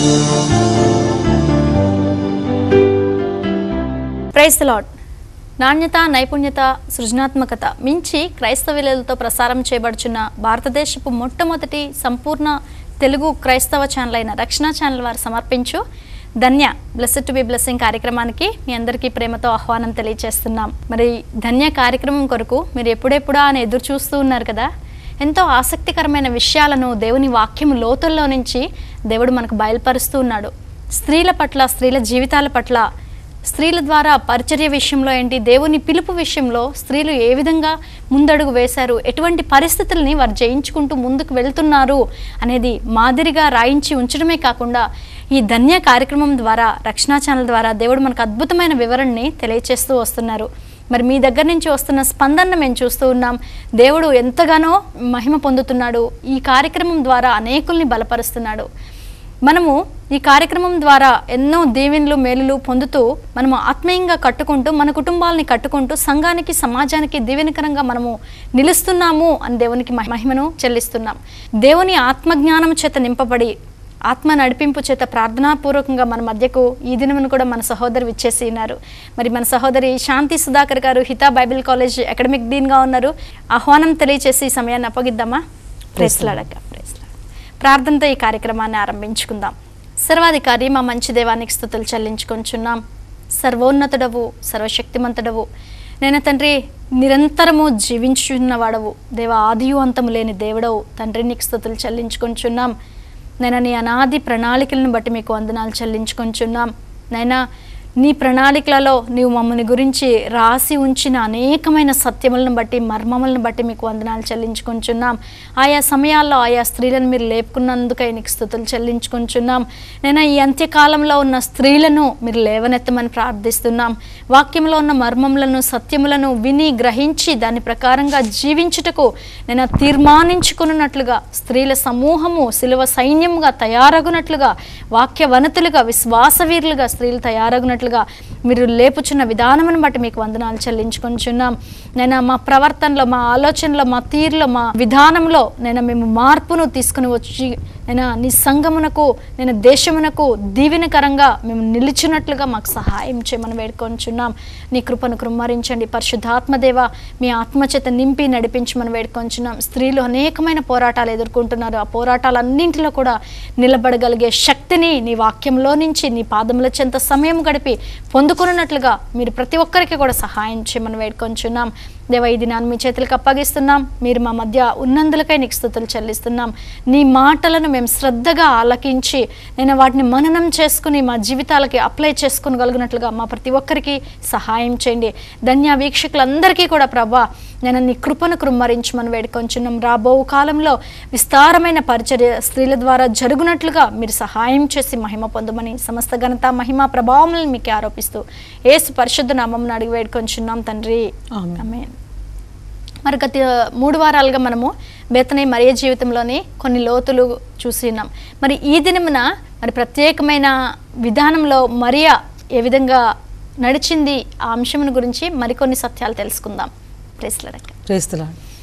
Price lord నాణ్యత నైపుణ్యత సృజనాత్మకత మించి క్రైస్తవ విలువలతో ప్రసారం చేయబడుచున్న భారతదేశపు మొట్టమొదటి సంపూర్ణ తెలుగు క్రైస్తవ ఛానల్ అయిన రక్షణ ఛానల్ వారు సమర్పించు ధన్య బ్లెస్డ్ టు బి బ్లెస్సింగ్ కార్యక్రమానికి మీ అందరికీ ప్రేమతో ఆహ్వానం తెలియజేస్తున్నాం మరి ధన్య కార్యక్రమం కొరకు మీరు ఎప్పుడెప్పుడా అని ఎదురు చూస్తూ ఉన్నారు కదా ఎంతో ఆసక్తికరమైన విషయాలను దేవుని వాక్యం లోతుల్లో నుంచి దేవుడు మనకు బయలుపరుస్తూ ఉన్నాడు స్త్రీల పట్ల స్త్రీల జీవితాల పట్ల స్త్రీల ద్వారా పరిచర్య విషయంలో ఏంటి దేవుని పిలుపు విషయంలో స్త్రీలు ఏ విధంగా ముందడుగు వేశారు ఎటువంటి పరిస్థితుల్ని వారు జయించుకుంటూ ముందుకు వెళ్తున్నారు అనేది మాదిరిగా రాయించి ఉంచడమే కాకుండా ఈ ధన్య కార్యక్రమం ద్వారా రక్షణ ఛానల్ ద్వారా దేవుడు మనకు అద్భుతమైన వివరణని తెలియచేస్తూ వస్తున్నారు మరి మీ దగ్గర నుంచి వస్తున్న స్పందన మేము చూస్తూ ఉన్నాం దేవుడు ఎంతగానో మహిమ పొందుతున్నాడు ఈ కార్యక్రమం ద్వారా అనేకుల్ని బలపరుస్తున్నాడు మనము ఈ కార్యక్రమం ద్వారా ఎన్నో దీవెనలు మేలులు పొందుతూ మనము ఆత్మీయంగా కట్టుకుంటూ మన కుటుంబాలని కట్టుకుంటూ సంఘానికి సమాజానికి దీవెనకరంగా మనము నిలుస్తున్నాము అని దేవునికి మహి- మహిమను చెల్లిస్తున్నాం దేవుని ఆత్మజ్ఞానం చేత నింపబడి ఆత్మ నడిపింపు చేత ప్రార్థనాపూర్వకంగా మన మధ్యకు ఈ దినమును కూడా మన సహోదరు విచ్చేసి ఉన్నారు మరి మన సహోదరి శాంతి సుధాకర్ గారు హితా బైబిల్ కాలేజ్ అకాడమిక్ డీన్గా ఉన్నారు ఆహ్వానం తెలియచేసి ఈ సమయాన్ని అప్పగిద్దామా ప్రేస్లాడక ప్రేస్లాడ ప్రార్థనతో ఈ కార్యక్రమాన్ని ఆరంభించుకుందాం సర్వాధికారి మా మంచి దేవానికి స్థుతులు చెల్లించుకొంచున్నాం సర్వోన్నతుడవు సర్వశక్తిమంతుడవు నేను తండ్రి నిరంతరము జీవించున్నవాడవు దేవ ఆదియు అంతము లేని దేవుడవు తండ్రి నీకు స్థుతులు చెల్లించుకొంచున్నాం నేను నీ అనాది ప్రణాళికలను బట్టి మీకు వందనాలు చెల్లించుకొంచున్నాం నైనా నీ ప్రణాళికలలో నీవు మమ్మల్ని గురించి రాసి ఉంచిన అనేకమైన సత్యములను బట్టి మర్మములను బట్టి మీకు వందనాలు చెల్లించుకుంటున్నాం ఆయా సమయాల్లో ఆయా స్త్రీలను మీరు లేపుకున్నందుకై నీకు స్థుతులు చెల్లించుకుంటున్నాం నేను ఈ అంత్యకాలంలో ఉన్న స్త్రీలను మీరు లేవనెత్తమని ప్రార్థిస్తున్నాం వాక్యంలో ఉన్న మర్మములను సత్యములను విని గ్రహించి దాని ప్రకారంగా జీవించుటకు నేను తీర్మానించుకున్నట్లుగా స్త్రీల సమూహము సిలువ సైన్యముగా తయారగునట్లుగా వాక్యవనతులుగా విశ్వాసవీరులుగా స్త్రీలు తయారగునట్లుగా మీరు లేపుచున్న విధానమును బట్టి మీకు వందనాలు చెల్లించుకొనిచున్నాం నేను మా ప్రవర్తనలో మా ఆలోచనలో మా తీరులో మా విధానంలో నేను మేము మార్పును తీసుకుని వచ్చి నేను నీ సంఘమునకు నేను దేశమునకు దీవెనకరంగా మేము నిలిచినట్లుగా మాకు సహాయం చేయమని వేడుకొంచున్నాం నీ కృపను కృమ్మరించండి పరిశుద్ధాత్మదేవ మీ ఆత్మచేత నింపి నడిపించమని వేడుకొంచున్నాం స్త్రీలు అనేకమైన పోరాటాలు ఎదుర్కొంటున్నారు ఆ పోరాటాలన్నింటిలో కూడా నిలబడగలిగే శక్తిని నీ వాక్యంలో నుంచి నీ పాదముల చెంత సమయం గడిపి పొందుకున్నట్లుగా మీరు ప్రతి ఒక్కరికి కూడా సహాయం చేయమని వేడుకొంచున్నాం దేవ ఈ దినాన్ని మీ చేతులకు అప్పగిస్తున్నాం మీరు మా మధ్య ఉన్నందులకై నీకు స్థుతులు చెల్లిస్తున్నాం నీ మాటలను మేము శ్రద్ధగా ఆలకించి నేను వాటిని మననం చేసుకుని మా జీవితాలకి అప్లై చేసుకోగలిగినట్లుగా మా ప్రతి ఒక్కరికి సహాయం చేయండి ధన్య వీక్షకులందరికీ కూడా ప్రభా నేను నీ కృపను కృమ్మరించమని వేడుకొంచున్నాం రాబో కాలంలో విస్తారమైన పరిచర్య స్త్రీల ద్వారా జరుగునట్లుగా మీరు సహాయం చేసి మహిమ పొందమని సమస్త ఘనత మహిమ ప్రభావములను మీకు ఆరోపిస్తూ ఏసు పరిశుద్ధ నామం అడిగి వేడుకొంచున్నాం తండ్రి ఆమేన్. ఆమేన్ మరి గత మూడు వారాలుగా మనము బేతనే మరియ జీవితంలోని కొన్ని లోతులు చూసినాం మరి ఈ దినమున మరి ప్రత్యేకమైన విధానంలో మరియా ఏ విధంగా నడిచింది ఆ అంశమును గురించి మరికొన్ని సత్యాలు తెలుసుకుందాం ప్రేస్లడక క్రైస్తులా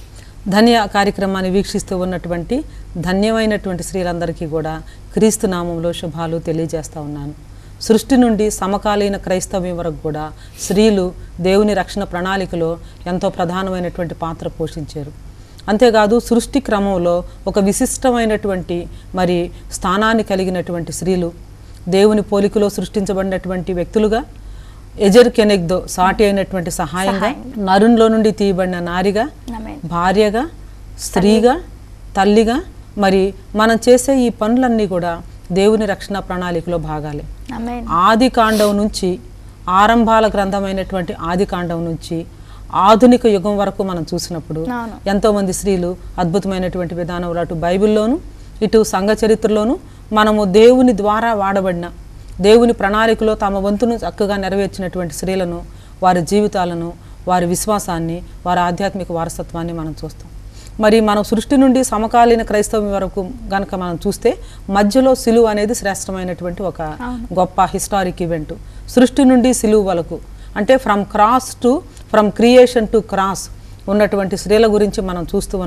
ధన్య కార్యక్రమాన్ని వీక్షిస్తూ ఉన్నటువంటి ధన్యమైనటువంటి స్త్రీలందరికీ కూడా క్రీస్తు నామంలో శుభాలు తెలియజేస్తా ఉన్నాను సృష్టి నుండి సమకాలీన క్రైస్తవ్యం వరకు కూడా స్త్రీలు దేవుని రక్షణ ప్రణాళికలో ఎంతో ప్రధానమైనటువంటి పాత్ర పోషించారు అంతేకాదు సృష్టి క్రమంలో ఒక విశిష్టమైనటువంటి మరి స్థానాన్ని కలిగినటువంటి స్త్రీలు దేవుని పోలికలో సృష్టించబడినటువంటి వ్యక్తులుగా ఎజర్ కెనెగ్దో సాటి అయినటువంటి సహాయంగా నరునిలో నుండి తీయబడిన నారిగా ఆమేన్ భార్యగా స్త్రీగా తల్లిగా మరి మనం చేసే ఈ పనులన్నీ కూడా దేవుని రక్షణ ప్రణాళికలో భాగాలే ఆమేన్ ఆది కాండం నుంచి ఆరంభాల గ్రంథమైనటువంటి ఆది కాండం నుంచి ఆధునిక యుగం వరకు మనం చూసినప్పుడు అవును. ఎంతోమంది స్త్రీలు అద్భుతమైనటువంటి విధానంలో అటు బైబిల్లోను ఇటు సంఘ చరిత్రలోను మనము దేవుని ద్వారా వాడబడిన దేవుని ప్రణాళికలో తమ వంతును చక్కగా నెరవేర్చినటువంటి స్త్రీలను వారి జీవితాలను వారి విశ్వాసాన్ని వారి ఆధ్యాత్మిక వారసత్వాన్ని మనం చూస్తాం మరి మనం సృష్టి నుండి సమకాలీన క్రైస్తవం వరకు గనక మనం చూస్తే మధ్యలో సిలువ అనేది శ్రేష్టమైనటువంటి ఒక గొప్ప హిస్టారిక్ ఈవెంట్ సృష్టి నుండి సిలువ వరకు అంటే from cross to from creation to cross ఉన్నటువంటి స్త్రీల గురించి మనం చూస్తూ ఉన్నాం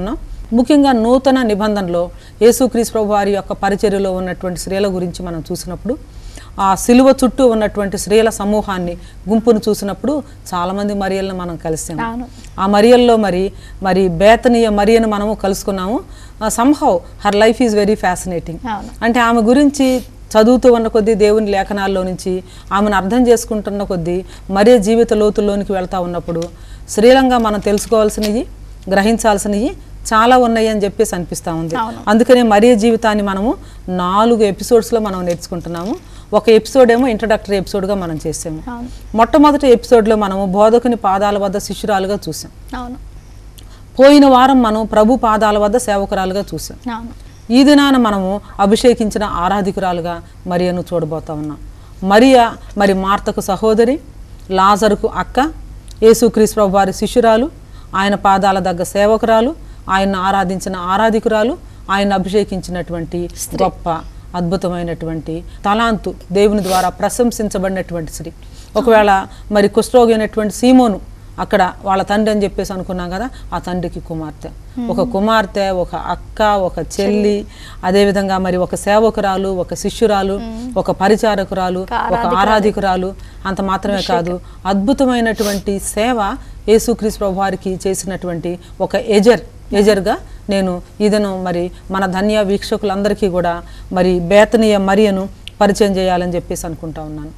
ముఖ్యంగా నూతన నిబంధనలో యేసుక్రీస్తు ప్రభు వారి యొక్క పరిచర్యలో ఉన్నటువంటి స్త్రీల గురించి మనం చూసినప్పుడు ఆ సిలువ చుట్టూ ఉన్నటువంటి స్త్రీల సమూహాన్ని గుంపును చూసినప్పుడు చాలామంది మరియలను మనం కలిసాము అవును. ఆ మరియల్లో మరి మరి బేతనీయ మరియను మనము కలుసుకున్నాము somehow her life is very fascinating అవును. అంటే ఆమె గురించి చదువుతూ ఉన్న కొద్దీ దేవుని లేఖనాల్లో నుంచి ఆమెను అర్థం చేసుకుంటున్న కొద్దీ మరే జీవిత లోతుల్లోనికి వెళ్తా ఉన్నప్పుడు శ్రీలంగా మనం తెలుసుకోవాల్సినవి గ్రహించాల్సినవి చాలా ఉన్నాయి అని చెప్పేసి అనిపిస్తూ ఉంది అవును. అందుకనే మరీ జీవితాన్ని మనము నాలుగు ఎపిసోడ్స్లో మనం నేర్చుకుంటున్నాము ఒక ఎపిసోడ్ ఏమో ఇంట్రడక్టరీ ఎపిసోడ్గా మనం చేసాము అవును మొట్టమొదటి ఎపిసోడ్లో మనము బోధకుని పాదాల వద్ద శిష్యురాలుగా చూసాం అవును పోయిన వారం మనం ప్రభు పాదాల వద్ద సేవకురాలుగా చూసాం అవును ఈ దినాన మనము అభిషేకించిన ఆరాధికురాలుగా మరియను చూడబోతా ఉన్నాం మరియా మరి మార్తకు సహోదరి లాజరుకు అక్క యేసుక్రీస్తు ప్రభు వారి శిష్యురాలు ఆయన పాదాల దగ్గర సేవకురాలు ఆయన్ను ఆరాధించిన ఆరాధికురాలు ఆయన అభిషేకించినటువంటి గొప్ప అద్భుతమైనటువంటి తలాంతు దేవుని ద్వారా ప్రశంసించబడినటువంటి స్త్రీ ఒకవేళ మరి కుష్ఠరోగి అయినటువంటి సీమోను అక్కడ వాళ్ళ తండ్రి అని చెప్పేసి అనుకున్నాం కదా ఆ తండ్రికి కుమార్తె ఒక కుమార్తె ఒక అక్క ఒక చెల్లి అదేవిధంగా మరి ఒక సేవకురాలు ఒక శిష్యురాలు ఒక పరిచారకురాలు ఒక ఆరాధికురాలు అంత మాత్రమే కాదు అద్భుతమైనటువంటి సేవ యేసుక్రీస్తు ప్రభు వారికి చేసినటువంటి ఒక ఎజర్ ఎజర్గా నేను ఇదను మరి మన ధన్య వీక్షకులందరికీ కూడా మరి బేతనీయ మరియను పరిచయం చేయాలని చెప్పేసి అనుకుంటా ఉన్నాను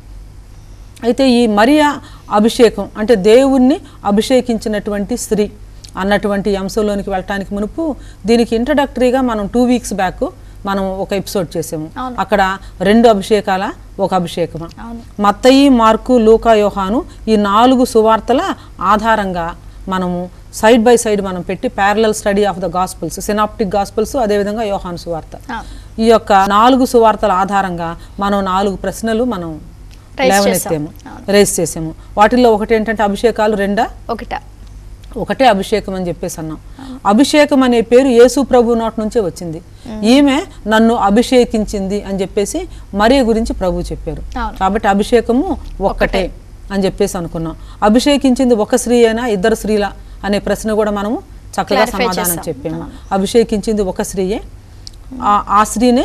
అయితే ఈ మరియా అభిషేకం అంటే దేవుణ్ణి అభిషేకించినటువంటి స్త్రీ అన్నటువంటి అంశంలోనికి వెళ్ళటానికి మునుపు దీనికి ఇంట్రడక్టరీగా మనం టూ వీక్స్ బ్యాక్ మనం ఒక ఎపిసోడ్ చేసాము అవును. అక్కడ రెండు అభిషేకాల ఒక అభిషేకం అవును మత్తయి మార్కు లూకా యోహాను ఈ నాలుగు సువార్తల ఆధారంగా మనము సైడ్ బై సైడ్ మనం పెట్టి parallel study of the gospels synoptic gospels అదేవిధంగా యోహాను సువార్త ఆ, ఈ యొక్క నాలుగు సువార్తల ఆధారంగా మనం నాలుగు ప్రశ్నలు మనం Raise లేవనెత్తాము రేస్ చేసాము వాటిల్లో ఒకటి ఏంటంటే అభిషేకాలు రెండా ఒకట ఒకటే అభిషేకం అని చెప్పేసి అన్నాం అభిషేకం అనే పేరు యేసు ప్రభు నోటి నుంచే వచ్చింది ఈమె నన్ను అభిషేకించింది అని చెప్పేసి మరియ గురించి ప్రభు చెప్పారు అవును. కాబట్టి అభిషేకము ఒక్కటే అని చెప్పేసి అనుకున్నాం అభిషేకించింది ఒక స్త్రీ అయినా ఇద్దరు స్త్రీల అనే ప్రశ్న కూడా మనము చక్కగా Clarify సమాధానం చేస్తాం. చెప్పాము అభిషేకించింది ఒక స్త్రీయే ఆ- ఆ స్త్రీనే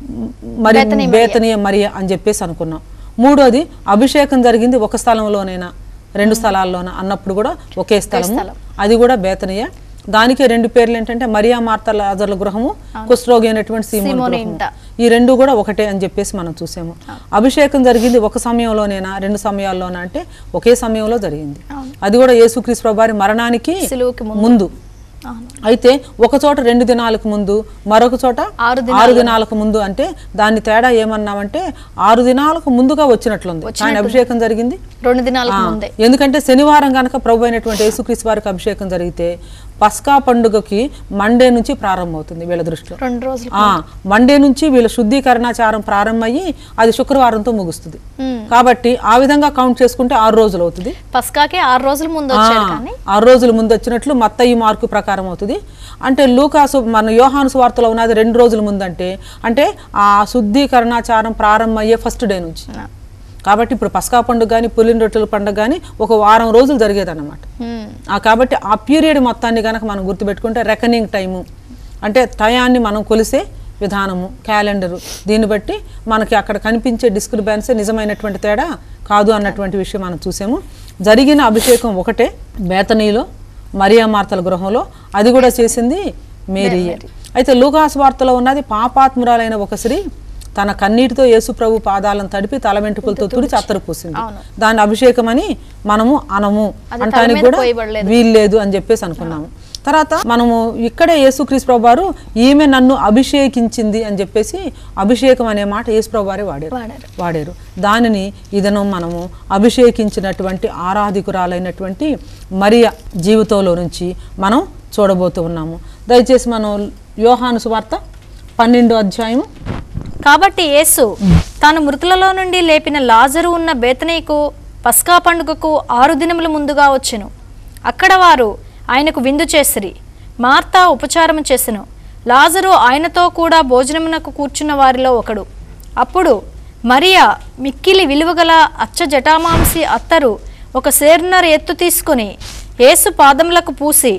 మరి బేతనీ మరియ. బేతనీయ మరియ అని చెప్పేసి అనుకున్నాం మూడోది అభిషేకం జరిగింది ఒక స్థలంలోనైనా రెండు స్థలాల్లోనా అన్నప్పుడు కూడా ఒకే స్థలము స్థలం. అది కూడా బేతనీయ దానికే రెండు పేర్లు ఏంటంటే మరియా మార్త లాజర్ల గృహము కుష్ఠరోగి అయినటువంటి సీమోను సీమోను గృహము ఇంట. ఈ రెండు కూడా ఒకటే అని చెప్పేసి మనం చూసాము అభిషేకం జరిగింది ఒక సమయంలోనేనా రెండు సమయాల్లోనా అంటే ఒకే సమయంలో జరిగింది అవును. అది కూడా యేసుక్రీస్తు ప్రభారి మరణానికి సిలువకి ముందు. ముందు అవును అయితే ఒక చోట రెండు దినాలకు ముందు మరొక చోట ఆరు ఆరు దినాలకు ముందు అంటే దాని తేడా ఏమన్నామంటే ఆరు దినాలకు ముందుగా వచ్చినట్లుంది కానీ అభిషేకం జరిగింది రెండు దినాలకు ఆ, ముందే ఎందుకంటే శనివారం గనక ప్రభు అయినటువంటి యేసుక్రీస్తు వారికి అభిషేకం జరిగితే పస్కా పండుగకి మండే నుంచి ప్రారంభమవుతుంది వీళ్ళ దృష్టిలో రెండు రోజులు ఆ మండే నుంచి వీళ్ళ శుద్ధీకరణాచారం ప్రారంభమయ్యి అది శుక్రవారంతో ముగుస్తుంది మ్మ్. కాబట్టి ఆ విధంగా కౌంట్ చేసుకుంటే ఆరు రోజులు అవుతుంది పస్కాకి ఆరు రోజుల ముందు వచ్చాడు ఆ, కానీ ఆరు రోజుల ముందు వచ్చినట్లు మత్తయి మార్కు ప్రకారం అవుతుంది అంటే లూకాసు మన యోహాను వార్తలో ఉన్నది రెండు రోజుల ముందు అంటే అంటే ఆ శుద్ధీకరణాచారం ప్రారంభమయ్యే ఫస్ట్ డే నుంచి ఆ, కాబట్టి ఇప్పుడు పస్కా పండుగ కానీ పులిన రొట్టెల పండుగ కానీ ఒక వారం రోజులు జరిగేదన్నమాట మ్మ్. ఆ కాబట్టి ఆ పీరియడ్ మొత్తాన్ని కనుక మనం గుర్తుపెట్టుకుంటే రెకనింగ్ టైము అంటే టయాన్ని మనం కొలిసే విధానము క్యాలెండరు దీన్ని బట్టి మనకి అక్కడ కనిపించే డిస్క్రిబెన్సే నిజమైనటువంటి తేడా కాదు అన్నటువంటి విషయం మనం చూసాము జరిగిన అభిషేకం ఒకటే బేతనీలో మరియా మార్తల గృహంలో అది కూడా చేసింది మేరీయే అయితే లూకాస్ వార్తలో ఉన్నది పాపాత్మురాలైన ఒక స్త్రీ తన కన్నీటితో యేసు ప్రభు పాదాలను తడిపి తల వెంట్రుకలతో తుడిచి అత్తరు పూసింది అవును. దాని అభిషేకం అని మనము అనము అది తల అంటానికి మీద కూడా పోయబడలేదు. వీల్లేదు అని చెప్పేసి అనుకున్నాము తర్వాత మనము ఇక్కడే యేసుక్రీస్తు ప్రభు వారు ఈమె నన్ను అభిషేకించింది అని చెప్పేసి అభిషేకం అనే మాట యేసు ప్రభు వారే వాడారు వాడారు. వాడారు దానిని ఇదను మనము అభిషేకించినటువంటి ఆరాధికురాలైనటువంటి మరియ జీవితంలో నుంచి మనం చూడబోతూ ఉన్నాము దయచేసి మనం యోహాను సువార్త పన్నెండో అధ్యాయము కాబట్టి యేసు తాను మృతులలో నుండి లేపిన లాజరు ఉన్న బేతనీకు పస్కా పండుగకు ఆరు దినముల ముందుగా వచ్చెను అక్కడ వారు ఆయనకు విందు చేసిరి మార్తా ఉపచారము చేసెను లాజరు ఆయనతో కూడా భోజనమునకు కూర్చున్న వారిలో ఒకడు అప్పుడు మరియా మిక్కిలి విలువగల అచ్చ జటామాంసి అత్తరు ఒక సేర్నర్ ఎత్తు తీసుకుని యేసు పాదములకు పూసి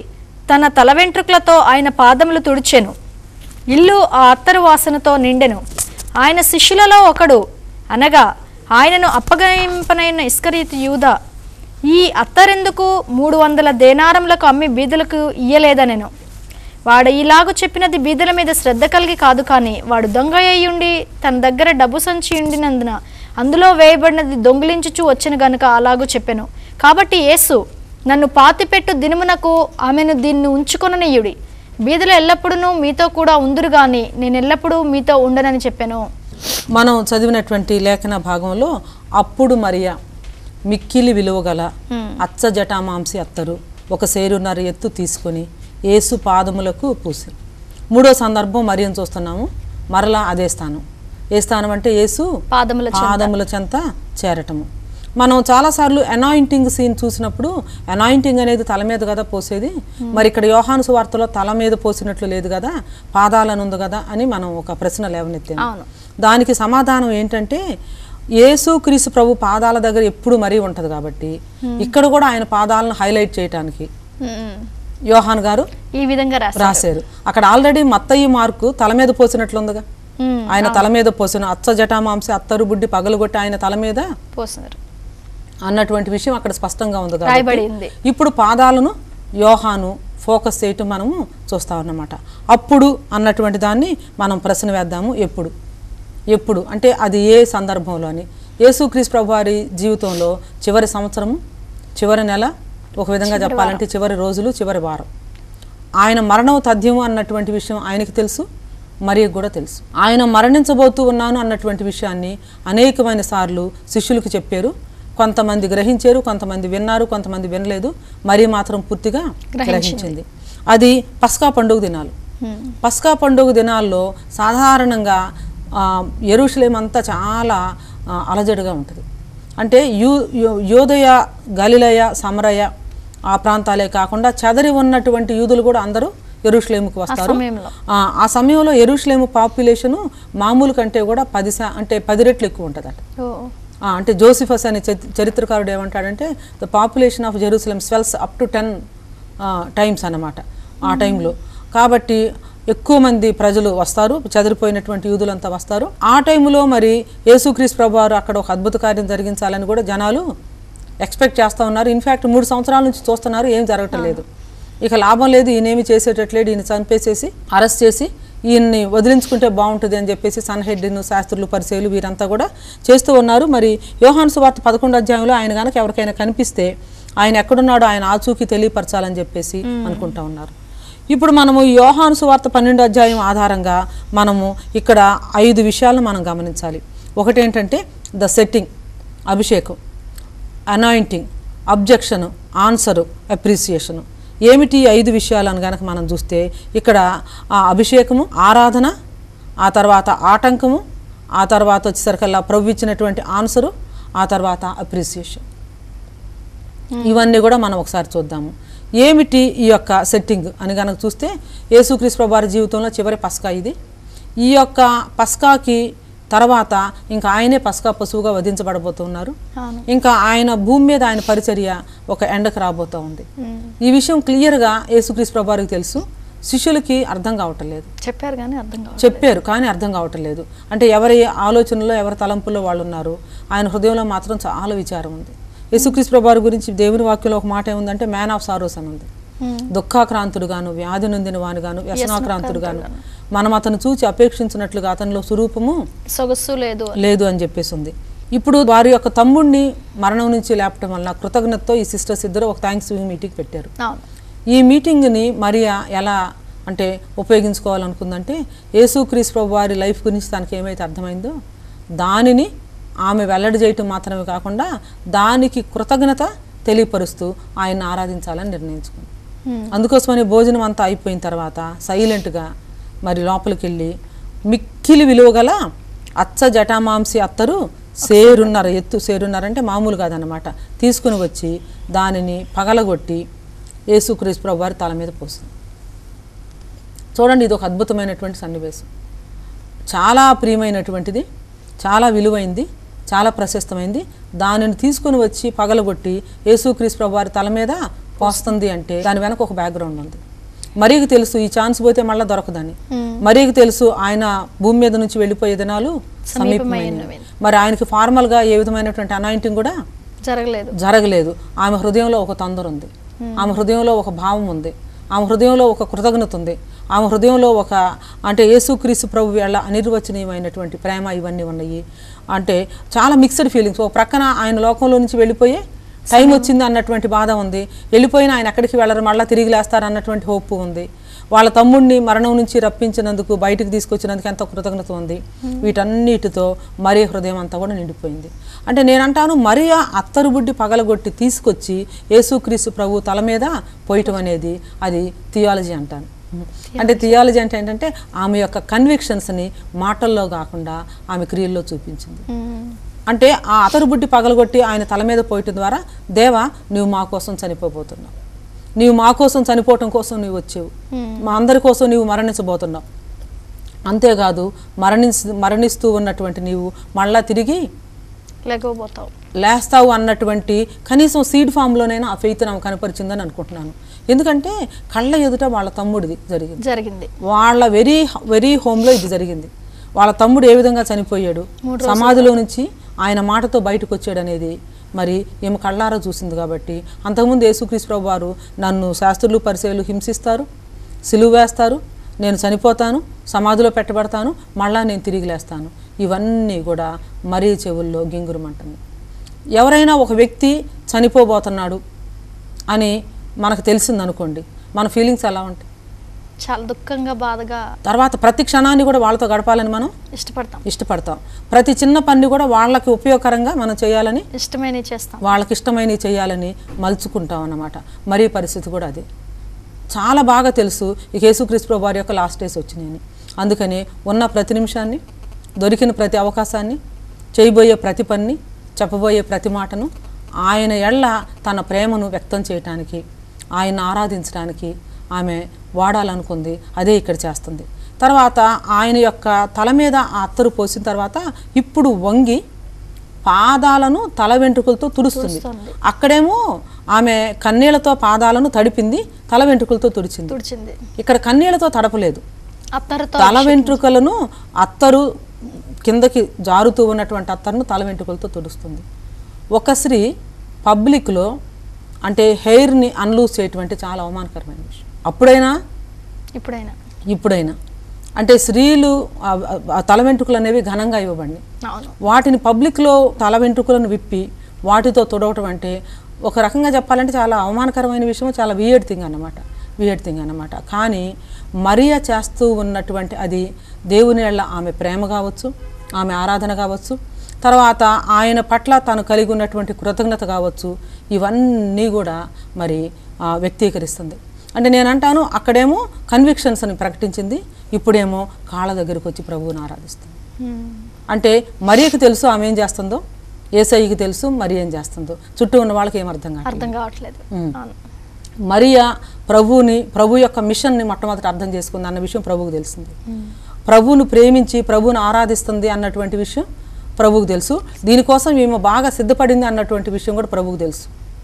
తన తల వెంట్రుకలతో ఆయన పాదములు తుడిచెను ఇల్లు ఆ అత్తరు వాసనతో నిండెను ఆయన శిష్యులలో ఒకడు అనగా ఆయనను అప్పగింపనైన ఇస్కరీతి యూద ఈ అత్తరెందుకు మూడు వందల దేనారములకు అమ్మి బీదలకు ఇయ్యలేదనెను వాడు ఇలాగు చెప్పినది బీదల మీద శ్రద్ధ కలిగి కాదు కానీ వాడు దొంగ అయ్యుండి తన దగ్గర డబ్బు సంచి ఉండినందున అందులో వేయబడినది దొంగిలించుచు వచ్చిన గనుక అలాగూ చెప్పెను కాబట్టి యేసు నన్ను పాతిపెట్టు దినమునకు ఆమెను దీన్ని ఉంచుకొననీయుడి బీదలు ఎల్లప్పుడూ మీతో కూడా ఉందురు గాని నేను ఎల్లప్పుడూ మీతో ఉండనని చెప్పాను మనం చదివినటువంటి లేఖన భాగంలో అప్పుడు మరియా మిక్కిలి విలువగల అచ్చ జటామాంసి అత్తరు ఒక సేరున్నర ఎత్తు తీసుకొని ఏసు పాదములకు పూసి మూడో సందర్భం మరియని చూస్తున్నాము మరలా అదే స్థానం ఏ స్థానం అంటే యేసు పాదముల చెంత. పాదముల చెంత చేరటము మనం చాలాసార్లు అనాయింటింగ్ సీన్ చూసినప్పుడు అనాయింటింగ్ అనేది తల మీద కదా పోసేది మరి ఇక్కడ యోహాను సువార్తలో తల మీద పోసినట్లు లేదు కదా పాదాలను ఉంది కదా అని మనం ఒక ప్రశ్న లేవనెత్తాము అవును దానికి సమాధానం ఏంటంటే యేసు క్రీస్తు ప్రభు పాదాల దగ్గర ఎప్పుడు మరీ ఉంటది కాబట్టి ఇక్కడ కూడా ఆయన పాదాలను హైలైట్ చేయటానికి ఉమ్. యోహాన్ గారు ఈ విధంగా రాశారు రాశారు అక్కడ ఆల్రెడీ మత్తయ్య మార్కు తల మీద పోసినట్లుందిగా ఉమ్. ఆయన తల మీద పోసిన అచ్చ జటామాంసి అత్తరు బుడ్డి పగలగొట్టి ఆయన తల మీద పోసినారు అన్నటువంటి విషయం అక్కడ స్పష్టంగా ఉంది కాబట్టి రాయబడింది ఇప్పుడు పాదాలను యోహాను ఫోకస్ చేయటం మనము చూస్తాం అన్నమాట అప్పుడు అన్నటువంటి దాన్ని మనం ప్రశ్న వేద్దాము ఎప్పుడు ఎప్పుడు అంటే అది ఏ సందర్భంలో అని యేసుక్రీస్తు ప్రభు వారి జీవితంలో చివరి సంవత్సరము చివరి నెల ఒక విధంగా చెప్పాలంటే చివరి రోజులు చివరి వారం ఆయన మరణం తథ్యము అన్నటువంటి విషయం ఆయనకి తెలుసు మరియకు కూడా తెలుసు ఆయన మరణించబోతూ ఉన్నాను అన్నటువంటి విషయాన్ని అనేకమైన సార్లు శిష్యులకు చెప్పారు కొంతమంది గ్రహించారు కొంతమంది విన్నారు కొంతమంది వినలేదు మరి మాత్రం పూర్తిగా గ్రహించింది అది పస్కా పండుగ దినాలు ఉమ్. పస్కా పండుగ దినాల్లో సాధారణంగా ఆ, యెరూషలేం అంతా చాలా ఆ, అలజడిగా ఉంటుంది అంటే యూ యో- యోదయ గలిలయ సమరయ ఆ ప్రాంతాలే కాకుండా చెదరి ఉన్నటువంటి యూదులు కూడా అందరూ ఎరుషులేముకు వస్తారు సమయంలో. ఆ, ఆ సమయంలో ఎరుషులేము పాపులేషను మామూలు కంటే కూడా పది శా అంటే పది రెట్లు ఎక్కువ ఉంటుందట ఓ ఆ, అంటే జోసిఫస్ అనే చరి- చరిత్రకారుడు ఏమంటాడంటే the population of Jerusalem swells up to ten times అన్నమాట ఆ టైంలో కాబట్టి ఎక్కువ మంది ప్రజలు వస్తారు చెదిరిపోయినటువంటి యూదులంతా వస్తారు ఆ టైంలో మరి యేసుక్రీస్తు ప్రభు వారు అక్కడ ఒక అద్భుత కార్యం జరిగించాలని కూడా జనాలు ఎక్స్పెక్ట్ చేస్తూ ఉన్నారు ఇన్ఫ్యాక్ట్ మూడు సంవత్సరాల నుంచి చూస్తున్నారు ఏం జరగటం లేదు ఇక లాభం లేదు ఈయనేమి చేసేటట్లేదు ఈయన చంపేసేసి అరెస్ట్ చేసి ఈయన్ని వదిలించుకుంటే బాగుంటుంది అని చెప్పేసి సన్హెడ్ను శాస్త్రులు పరిచయలు వీరంతా కూడా చేస్తూ ఉన్నారు మరి యోహాను సువార్త పదకొండు అధ్యాయంలో ఆయన కనుక ఎవరికైనా కనిపిస్తే ఆయన ఎక్కడున్నాడో ఆయన ఆచూకీ తెలియపరచాలని చెప్పేసి అనుకుంటా ఉన్నారు ఇప్పుడు మనము ఈ యోహాను సువార్త పన్నెండు అధ్యాయం ఆధారంగా మనము ఇక్కడ ఐదు విషయాలను మనం గమనించాలి ఒకటి ఏంటంటే ద సెట్టింగ్ అభిషేకం అనాయింటింగ్ అబ్జెక్షను ఆన్సరు అప్రిసియేషను ఏమిటి ఈ ఐదు విషయాలను కనుక మనం చూస్తే ఇక్కడ ఆ అభిషేకము ఆరాధన ఆ తర్వాత ఆటంకము ఆ తర్వాత వచ్చేసరికల్లా ప్రభు ఇచ్చినటువంటి ఆన్సరు ఆ తర్వాత అప్రిసియేషన్ ఇవన్నీ కూడా మనం ఒకసారి చూద్దాము ఏమిటి ఈ యొక్క సెట్టింగ్ అని కనుక చూస్తే యేసుక్రీస్తు ప్రభు వారి జీవితంలో చివరి పస్కా ఇది ఈ యొక్క పస్కాకి తర్వాత ఇంకా ఆయనే పస్కా పశువుగా వధించబడబోతున్నారు అవును ఇంకా ఆయన భూమి మీద ఆయన పరిచర్య ఒక ఎండకు రాబోతూ ఉంది ఉమ్. ఈ విషయం క్లియర్గా యేసుక్రీస్తు ప్రభు వారికి తెలుసు శిష్యులకి అర్థం కావటం లేదు చెప్పారు కానీ అర్థం కావాలి చెప్పారు కానీ అర్థం కావటం లేదు అంటే ఎవరి ఆలోచనలో ఎవరి తలంపుల్లో వాళ్ళు ఉన్నారు ఆయన హృదయంలో మాత్రం చాలా విచారం ఉంది యేసుక్రీస్తు ప్రభు వారి గురించి దేవుని వాక్యంలో ఒక మాట ఏముందంటే మ్యాన్ ఆఫ్ సారోస్ అని ఉంది ఉమ్. దుఃఖాక్రాంతుడుగాను వ్యాధి నొందిన వానిగాను వ్యసనాక్రాంతుడుగాను మనం అతను చూచి అపేక్షించినట్లుగా అతనిలో స్వరూపము సొగసు లేదు లేదు అని చెప్పేసి ఉంది ఇప్పుడు వారి యొక్క తమ్ముడిని మరణం నుంచి లేపటం వలన కృతజ్ఞతతో ఈ సిస్టర్స్ ఇద్దరు ఒక థ్యాంక్స్ గివింగ్ మీటింగ్ పెట్టారు అవును ఈ మీటింగ్ని మరియా ఎలా అంటే ఉపయోగించుకోవాలనుకుందంటే యేసుక్రీస్తు ప్రభు వారి లైఫ్ గురించి తనకి ఏమైతే అర్థమైందో దానిని ఆమె వెల్లడి చేయటం మాత్రమే కాకుండా దానికి కృతజ్ఞత తెలియపరుస్తూ ఆయన ఆరాధించాలని నిర్ణయించుకుంది ఉమ్. అందుకోసమని భోజనం అంతా అయిపోయిన తర్వాత సైలెంట్గా మరి లోపలికి వెళ్ళి మిక్కిలి విలువగల అచ్చ జటామాంసి అత్తరు సేరున్నర ఎత్తు సేరున్నర అంటే మామూలు కాదనమాట తీసుకుని వచ్చి దానిని పగలగొట్టి యేసుక్రీస్తు ప్రభు వారి తల మీద పోస్తుంది చూడండి ఇది ఒక అద్భుతమైనటువంటి సన్నివేశం చాలా ప్రియమైనటువంటిది చాలా విలువైంది చాలా ప్రశస్తమైంది దానిని తీసుకుని వచ్చి పగలగొట్టి యేసుక్రీస్తు ప్రభు వారి తల మీద పోస్తుంది అంటే దాని వెనక ఒక బ్యాక్గ్రౌండ్ ఉంది మరీకి తెలుసు ఈ ఛాన్స్ పోతే మళ్ళీ దొరకదని మరీకి తెలుసు ఆయన భూమి మీద నుంచి వెళ్ళిపోయే దినాలు సమీపమైనవి మరి ఆయనకి ఫార్మల్గా ఏ విధమైనటువంటి అనాయింటింగ్ కూడా జరగలేదు జరగలేదు ఆమె హృదయంలో ఒక తొందర ఉంది ఆమె హృదయంలో ఒక భావం ఉంది ఆమె హృదయంలో ఒక కృతజ్ఞత ఉంది ఆమె హృదయంలో ఒక అంటే యేసుక్రీస్తు ప్రభు వేళ అనిర్వచనీయమైనటువంటి ప్రేమ ఇవన్నీ ఉన్నాయి అంటే చాలా మిక్స్డ్ ఫీలింగ్స్ ఒక ప్రక్కన ఆయన లోకంలో నుంచి వెళ్ళిపోయే టైం వచ్చింది అన్నటువంటి బాధ ఉంది వెళ్ళిపోయిన ఆయన ఎక్కడికి వెళ్ళరు మళ్ళీ తిరిగి లేస్తారు అన్నటువంటి హోప్ ఉంది వాళ్ళ తమ్ముడిని మరణం నుంచి రప్పించినందుకు బయటికి తీసుకొచ్చినందుకు ఎంతో కృతజ్ఞత ఉంది వీటన్నిటితో మరీ హృదయం అంతా కూడా నిండిపోయింది అంటే నేనంటాను మరియా అత్తరు బుడ్డి పగలగొట్టి తీసుకొచ్చి యేసుక్రీస్తు ప్రభు తల మీద పోయటం అనేది అది థియాలజీ అంటాను అంటే థియాలజీ అంటే ఏంటంటే ఆమె యొక్క కన్విక్షన్స్ని మాటల్లో కాకుండా ఆమె క్రియల్లో చూపించింది అంటే ఆ అతరు బుడ్డి పగలగొట్టి ఆయన తల మీద పోయటం ద్వారా దేవా నువ్వు మా కోసం చనిపోబోతున్నావు నీవు మా కోసం చనిపోవటం కోసం నువ్వు వచ్చావు మా అందరి కోసం నీవు మరణించబోతున్నావు అంతేకాదు మరణించి మరణిస్తూ ఉన్నటువంటి నీవు మళ్ళా తిరిగి లేకపోతావు లేస్తావు అన్నటువంటి కనీసం సీడ్ ఫామ్లోనైనా ఆ ఫెయిత్ నాకు కనపరిచిందని అనుకుంటున్నాను ఎందుకంటే కళ్ళ ఎదుట వాళ్ళ తమ్ముడిది జరిగింది జరిగింది వాళ్ళ వెరీ వెరీ హోమ్లో ఇది జరిగింది వాళ్ళ తమ్ముడు ఏ విధంగా చనిపోయాడు సమాధిలో నుంచి ఆయన మాటతో బయటకు వచ్చాడు అనేది మరి ఈమె కళ్ళారా చూసింది కాబట్టి అంతకుముందు యేసుక్రీస్తు ప్రభు వారు నన్ను శాస్త్రులు పరిచయలు హింసిస్తారు సిలువ వేస్తారు నేను చనిపోతాను సమాధిలో పెట్టబడతాను మళ్ళా నేను తిరిగి లేస్తాను ఇవన్నీ కూడా మరీ చెవుల్లో గింగురమంటుంది ఎవరైనా ఒక వ్యక్తి చనిపోబోతున్నాడు అని మనకు తెలిసింది అనుకోండి మన ఫీలింగ్స్ ఎలా ఉంటాయి చాలా దుఃఖంగా బాధగా తర్వాత ప్రతి క్షణాన్ని కూడా వాళ్ళతో గడపాలని మనం ఇష్టపడతాం ఇష్టపడతాం ప్రతి చిన్న పని కూడా వాళ్ళకి ఉపయోగకరంగా మనం చేయాలని ఇష్టమైనవి చేస్తాం వాళ్ళకి ఇష్టమైనవి చేయాలని మలుచుకుంటాం అన్నమాట మరీ పరిస్థితి కూడా అదే చాలా బాగా తెలుసు ఈ యేసుక్రీస్తు ప్రభు వారి యొక్క లాస్ట్ డేస్ వచ్చినాయని అందుకని ఉన్న ప్రతి నిమిషాన్ని దొరికిన ప్రతి అవకాశాన్ని చేయబోయే ప్రతి పని చెప్పబోయే ప్రతి మాటను ఆయన ఎళ్ళ తన ప్రేమను వ్యక్తం చేయటానికి ఆయన ఆరాధించడానికి ఆమె వాడాలనుకుంది అదే ఇక్కడ చేస్తుంది తర్వాత ఆయన యొక్క తల మీద ఆ అత్తరు పోసిన తర్వాత ఇప్పుడు వంగి పాదాలను తల వెంట్రుకలతో తుడుస్తుంది తుడుస్తుంది. అక్కడేమో ఆమె కన్నీళ్లతో పాదాలను తడిపింది తల వెంట్రుకలతో తుడిచింది తుడిచింది ఇక్కడ కన్నీళ్లతో తడపలేదు అత్తరుతో తల వెంట్రుకలను అత్తరు కిందకి జారుతూ ఉన్నటువంటి అత్తరును తల వెంట్రుకలతో తుడుస్తుంది ఒక స్త్రీ పబ్లిక్లో అంటే హెయిర్ని అన్లూజ్ చేయటం చాలా అవమానకరమైన విషయం అప్పుడైనా ఇప్పుడైనా ఇప్పుడైనా అంటే స్త్రీలు ఆ- ఆ తల వెంట్రుకలు అనేవి ఘనంగా ఇవ్వబడి అవును వాటిని పబ్లిక్లో తల వెంట్రుకలను విప్పి వాటితో తుడవటం అంటే ఒక రకంగా చెప్పాలంటే చాలా అవమానకరమైన విషయం చాలా వియర్డ్ థింగ్ అన్నమాట వియర్డ్ థింగ్ అన్నమాట కానీ మరియా చేస్తూ ఉన్నటువంటి అది దేవుని వల్ల ఆమె ప్రేమ కావచ్చు ఆమె ఆరాధన కావచ్చు తర్వాత ఆయన పట్ల తాను కలిగి ఉన్నటువంటి కృతజ్ఞత కావచ్చు ఇవన్నీ కూడా మరి ఆ, వ్యక్తీకరిస్తుంది అంటే నేను అంటాను అక్కడేమో కన్విక్షన్స్ అని ప్రకటించింది ఇప్పుడేమో కాళ్ళ దగ్గరికి వచ్చి ప్రభువుని ఆరాధిస్తుంది ఉమ్. అంటే మరియకి తెలుసు ఆమె ఏం చేస్తుందో ఏసైకి తెలుసు మరి ఏం చేస్తుందో చుట్టూ ఉన్న వాళ్ళకి ఏం అర్థం కాదు అర్థం కావట్లేదు ఉమ్. అవును మరియా ప్రభువుని ప్రభు యొక్క మిషన్ని మొట్టమొదట అర్థం చేసుకుంది అన్న విషయం ప్రభువుకు తెలిసింది ప్రభువును ప్రేమించి ప్రభువును ఆరాధిస్తుంది అన్నటువంటి విషయం ప్రభువుకు తెలుసు దీనికోసం ఈమె బాగా సిద్ధపడింది అన్నటువంటి విషయం కూడా ప్రభువుకు తెలుసు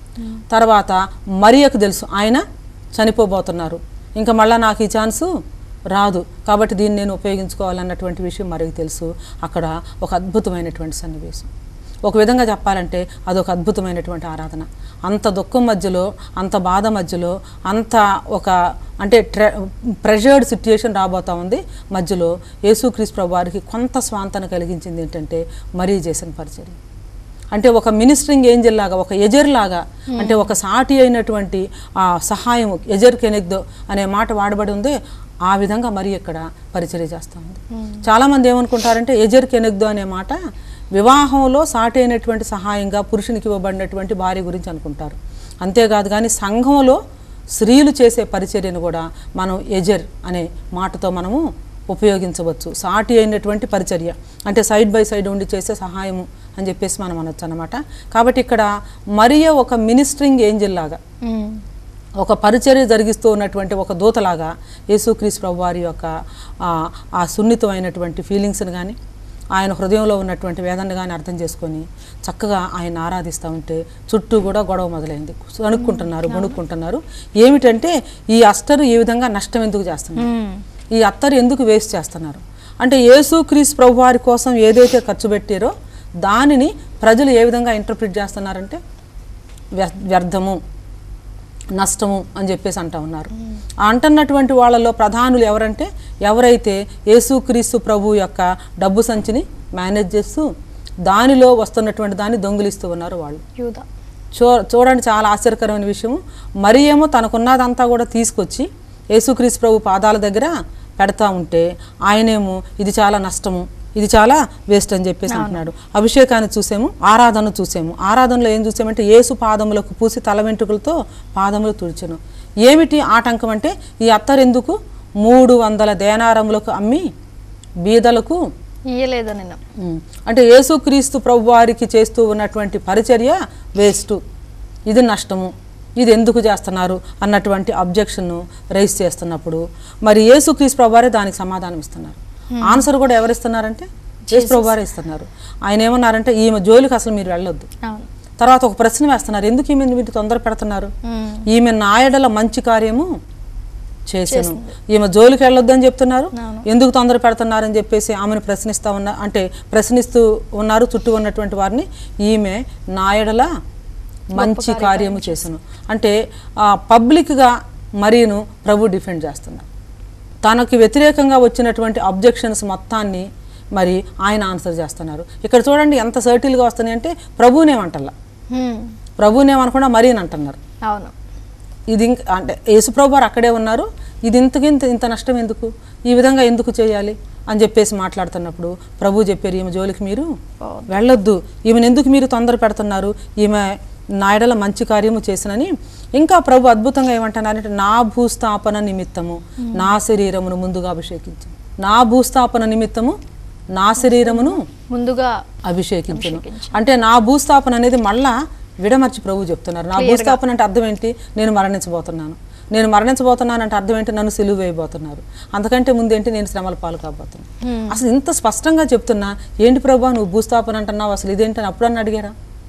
తర్వాత మరియకు తెలుసు ఆయన చనిపోబోతున్నారు ఇంకా మళ్ళీ నాకు ఈ ఛాన్సు రాదు కాబట్టి దీన్ని నేను ఉపయోగించుకోవాలన్నటువంటి విషయం మరికి తెలుసు అక్కడ ఒక అద్భుతమైనటువంటి సన్నివేశం ఒక విధంగా చెప్పాలంటే అదొక అద్భుతమైనటువంటి ఆరాధన అంత దుఃఖం మధ్యలో అంత బాధ మధ్యలో అంత ఒక అంటే ట్రె ప్రెషర్డ్ సిచ్యుయేషన్ రాబోతా ఉంది మధ్యలో యేసుక్రీస్తు ప్రభు వారికి కొంత స్వాంతన కలిగించింది ఏంటంటే మరీ చేసిన పరిచర్య అంటే ఒక మినిస్టరింగ్ ఏంజల్ లాగా ఒక ఎజర్ లాగా అంటే ఒక సాటి అయినటువంటి ఆ సహాయం ఎజర్ కెనెగ్దో అనే మాట వాడబడి ఉంది ఆ విధంగా మరి ఇక్కడ పరిచర్య చేస్తూ ఉంది చాలామంది ఏమనుకుంటారంటే ఎజర్ కెనెగ్దో అనే మాట వివాహంలో సాటి అయినటువంటి సహాయంగా పురుషునికి ఇవ్వబడినటువంటి భార్య గురించి అనుకుంటారు అంతేకాదు కానీ సంఘంలో స్త్రీలు చేసే పరిచర్యను కూడా మనం ఎజర్ అనే మాటతో మనము ఉపయోగించవచ్చు సాటి అయినటువంటి పరిచర్య అంటే సైడ్ బై సైడ్ ఉండి చేసే సహాయము అని చెప్పేసి మనం అనొచ్చు అనమాట కాబట్టి ఇక్కడ మరియ ఒక మినిస్టరింగ్ ఏంజల్ లాగా ఉమ్. ఒక పరిచర్య జరిగిస్తూ ఉన్నటువంటి ఒక దూతలాగా యేసుక్రీస్తు ప్రభు వారి యొక్క ఆ, ఆ సున్నితమైనటువంటి ఫీలింగ్స్ని కానీ ఆయన హృదయంలో ఉన్నటువంటి వేదన కానీ అర్థం చేసుకొని చక్కగా ఆయన ఆరాధిస్తూ ఉంటే చుట్టూ కూడా గొడవ మొదలైంది వణుక్కుంటున్నారు వణుక్కుంటున్నారు ఏమిటంటే ఈ అస్తరు ఈ విధంగా నష్టం ఎందుకు చేస్తున్నారు మ్మ్. ఈ అత్తరు ఎందుకు వేస్ట్ చేస్తున్నారు అంటే యేసుక్రీస్తు ప్రభు వారి కోసం ఏదైతే ఖర్చు పెట్టారో దానిని ప్రజలు ఏ విధంగా ఇంటర్ప్రిట్ చేస్తున్నారంటే వ్య- వ్యర్థము నష్టము అని చెప్పేసి అంటా ఉన్నారు ఆ అంటున్నటువంటి వాళ్ళలో ప్రధానులు ఎవరంటే ఎవరైతే యేసుక్రీస్తు ప్రభు యొక్క డబ్బు సంచిని మేనేజ్ చేస్తూ దానిలో వస్తున్నటువంటి దాన్ని దొంగిలిస్తూ ఉన్నారు వాళ్ళు యూద చూ చూడండి చాలా ఆశ్చర్యకరమైన విషయం మరి ఏమో తనకున్నదంతా కూడా తీసుకొచ్చి యేసుక్రీస్తు ప్రభు పాదాల దగ్గర పెడతా ఉంటే ఆయనేమో ఇది చాలా నష్టము ఇది చాలా వేస్ట్ అని చెప్పేసి అంటున్నాడు అభిషేకాన్ని చూసాము ఆరాధన చూసాము ఆరాధనలో ఏం చూసామంటే యేసు పాదములకు పూసి తల వెంట్రుకలతో పాదములు తుడిచెను ఏమిటి ఆటంకం అంటే ఈ అత్తరెందుకు మూడు వందల దేనారములకు అమ్మి బీదలకు ఇయ్యలేదా నేను ఉమ్. అంటే యేసుక్రీస్తు ప్రభు వారికి చేస్తూ ఉన్నటువంటి పరిచర్య వేస్ట్ ఇది నష్టము ఇది ఎందుకు చేస్తున్నారు అన్నటువంటి అబ్జెక్షన్ రైజ్ చేస్తున్నప్పుడు మరి యేసుక్రీస్తు ప్రభు వారే దానికి సమాధానం ఇస్తున్నారు ఆన్సర్ కూడా ఎవరు ఇస్తున్నారంటే యేసు ప్రభు వారే ఇస్తున్నారు ఆయన ఏమన్నారంటే ఈమె జోలికి అసలు మీరు వెళ్ళొద్దు అవును తర్వాత ఒక ప్రశ్న వేస్తున్నారు ఎందుకు ఈమె మీరు తొందర పెడుతున్నారు మ్మ్. ఈమె నాయడల మంచి కార్యము చేశాను ఈమె జోలికి వెళ్ళొద్దని చెప్తున్నారు అవును. ఎందుకు తొందర పెడుతున్నారని చెప్పేసి ఆమెను ప్రశ్నిస్తా ఉన్నా అంటే ప్రశ్నిస్తూ ఉన్నారు చుట్టూ ఉన్నటువంటి వారిని ఈమె నాయడల మంచి కార్యము చేసను అంటే ఆ, పబ్లిక్గా మరీను ప్రభు డిఫెండ్ చేస్తున్నారు తనకి వ్యతిరేకంగా వచ్చినటువంటి అబ్జెక్షన్స్ మొత్తాన్ని మరి ఆయన ఆన్సర్ చేస్తున్నారు ఇక్కడ చూడండి ఎంత సర్టిల్గా వస్తున్నాయి అంటే ప్రభునేమంటల్లా మ్మ్. ప్రభునేమనకుండా మరీని అంటున్నారు అవును ఇది ఇంక అంటే యేసుప్రభు వారు అక్కడే ఉన్నారు ఇది ఇంతకి ఇంత ఇంత నష్టం ఎందుకు ఈ విధంగా ఎందుకు చేయాలి అని చెప్పేసి మాట్లాడుతున్నప్పుడు ప్రభు చెప్పారు ఈమె జోలికి మీరు బాగుంది. వెళ్ళొద్దు ఈమెను ఎందుకు మీరు తొందర పెడుతున్నారు ఈమె నాయడల మంచి కార్యము చేసినని ఇంకా ప్రభు అద్భుతంగా ఏమంటున్నారంటే నా భూస్థాపన నిమిత్తము నా శరీరమును ముందుగా అభిషేకించు నా భూస్థాపన నిమిత్తము నా శరీరమును ముందుగా అభిషేకించను అంటే నా భూస్థాపన అనేది మళ్ళా విడమర్చి ప్రభు చెప్తున్నారు నా భూస్థాపన అంటే అర్థం ఏంటి నేను మరణించబోతున్నాను నేను మరణించబోతున్నాను అంటే అర్థం ఏంటి నన్ను సిలువ వేయబోతున్నారు అంతకంటే ముందేంటి నేను శ్రమల పాలు కాబోతున్నాను అసలు ఇంత స్పష్టంగా చెప్తున్నా ఏంటి ప్రభా నువ్వు భూస్థాపన అంటున్నావు అసలు ఇదేంటి అని అప్పుడన్నా అడిగారా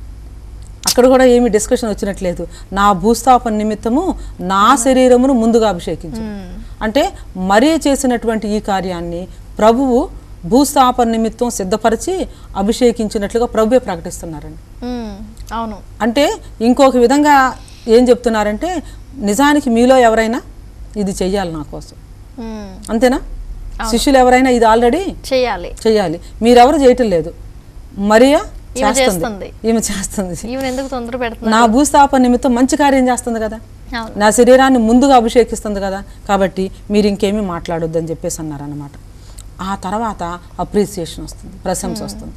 అక్కడ కూడా ఏమీ డిస్కషన్ వచ్చినట్లేదు నా భూస్థాపన నిమిత్తము నా శరీరమును ముందుగా అభిషేకించు అంటే మరీ చేసినటువంటి ఈ కార్యాన్ని ప్రభువు భూస్థాపన నిమిత్తం సిద్ధపరిచి అభిషేకించినట్లుగా ప్రభువే ప్రకటిస్తున్నారండి మ్మ్. అవును అంటే ఇంకొక విధంగా ఏం చెప్తున్నారంటే నిజానికి మీలో ఎవరైనా ఇది చెయ్యాలి నా కోసం మ్మ్. అంతేనా శిష్యులు ఎవరైనా ఇది ఆల్రెడీ చేయాలి చెయ్యాలి మీరెవరు చేయటం లేదు మరియా ఈమె చేస్తుంది చేస్తుంది. ఈమె చేస్తుంది ఈవెన్ ఎందుకు తొందర పెడుతున్నా నా భూస్థాపన నిమిత్తం మంచి కార్యం చేస్తుంది కదా అవును నా శరీరాన్ని ముందుగా అభిషేకిస్తుంది కదా కాబట్టి మీరు ఇంకేమీ మాట్లాడొద్దు అని చెప్పేసి అన్నారన్నమాట ఆ తర్వాత అప్రిసియేషన్ వస్తుంది ప్రశంస వస్తుంది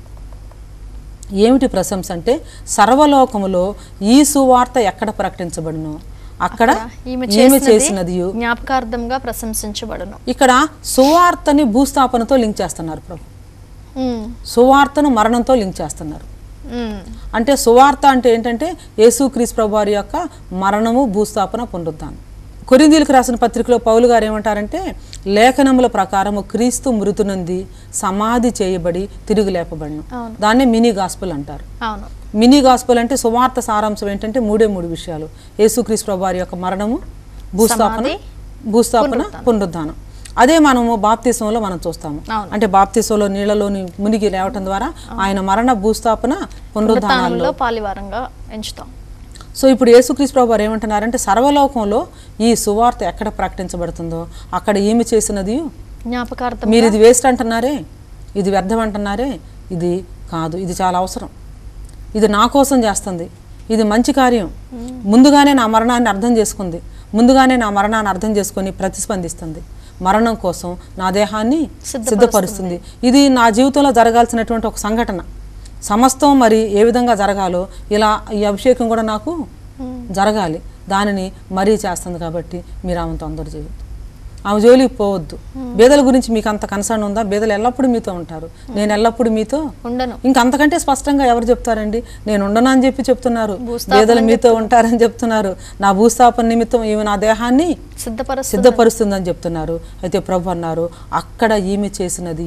ఏమిటి ప్రశంస అంటే సర్వలోకములో ఈ సువార్త ఎక్కడ ప్రకటించబడును అక్కడ ఈమె ఈమె చేసినది చేసినది జ్ఞాపకార్థంగా ప్రశంసించబడును ఇక్కడ సువార్తని భూస్థాపనతో లింక్ చేస్తున్నారు ప్రభు మ్మ్. సువార్తను మరణంతో లింక్ చేస్తున్నారు మ్మ్. అంటే సువార్త అంటే ఏంటంటే యేసుక్రీస్తు ప్రభు వారి యొక్క మరణము భూస్థాపన పునరుద్ధానం కొరిందీలకు రాసిన పత్రికలో పౌలు గారు ఏమంటారంటే లేఖనముల ప్రకారము క్రీస్తు మృతునంది సమాధి చేయబడి తిరిగి లేపబడిన అవును. దాన్నే మినీ గాస్పుల్ అంటారు అవును మినీ గాస్పుల్ అంటే సువార్త సారాంశం ఏంటంటే మూడే మూడు విషయాలు యేసుక్రీస్తు ప్రభు వారి యొక్క మరణము భూస్థాపన సమాధి, భూస్థాపన పునరుద్ధానం అదే మనము బాప్తిసంలో మనం చూస్తాము అవును. అంటే బాప్తిసంలో నీళ్ళలోని మునిగి లేవటం ద్వారా ఆయన మరణ భూస్థాపన పునరుద్ధానాల్లో పునరుత్థానంలో పాలివారంగా ఎంచుతాం సో ఇప్పుడు యేసుక్రీస్తు ప్రభు వారు ఏమంటున్నారంటే సర్వలోకంలో ఈ సువార్త ఎక్కడ ప్రకటించబడుతుందో అక్కడ ఏమి చేసినది జ్ఞాపకార్థం మీరు ఇది వేస్ట్ అంటున్నారే ఇది వ్యర్థం అంటున్నారే ఇది కాదు ఇది చాలా అవసరం ఇది నా కోసం చేస్తుంది ఇది మంచి కార్యం ముందుగానే నా మరణాన్ని అర్థం చేసుకుంది ముందుగానే నా మరణాన్ని అర్థం చేసుకొని ప్రతిస్పందిస్తుంది మరణం కోసం నా దేహాన్ని సిద్ధపరుస్తుంది. సిద్ధపరుస్తుంది ఇది నా జీవితంలో జరగాల్సినటువంటి ఒక సంఘటన సమస్తం మరి ఏ విధంగా జరగాలో ఇలా ఈ అభిషేకం కూడా నాకు జరగాలి దానిని మరీ చేస్తుంది కాబట్టి మీరు ఆమె తొందర చేయొద్దు ఆమె జోలికి పోవద్దు బేదల గురించి మీకు అంత కన్సర్న్ ఉందా బేదలు ఎల్లప్పుడూ మీతో ఉంటారు నేను ఎల్లప్పుడూ మీతో ఉండను ఇంకంతకంటే స్పష్టంగా ఎవరు చెప్తారండి నేను ఉండను అని చెప్పి చెప్తున్నారు భూస్థాపన బేదలు మీతో ఉంటారని చెప్తున్నారు నా భూస్థాపన నిమిత్తం ఈమె నా సిద్ధపరుస్తుంది సిద్ధపరుస్తుందని చెప్తున్నారు అయితే ప్రభు అన్నారు అక్కడ ఈమె చేసినది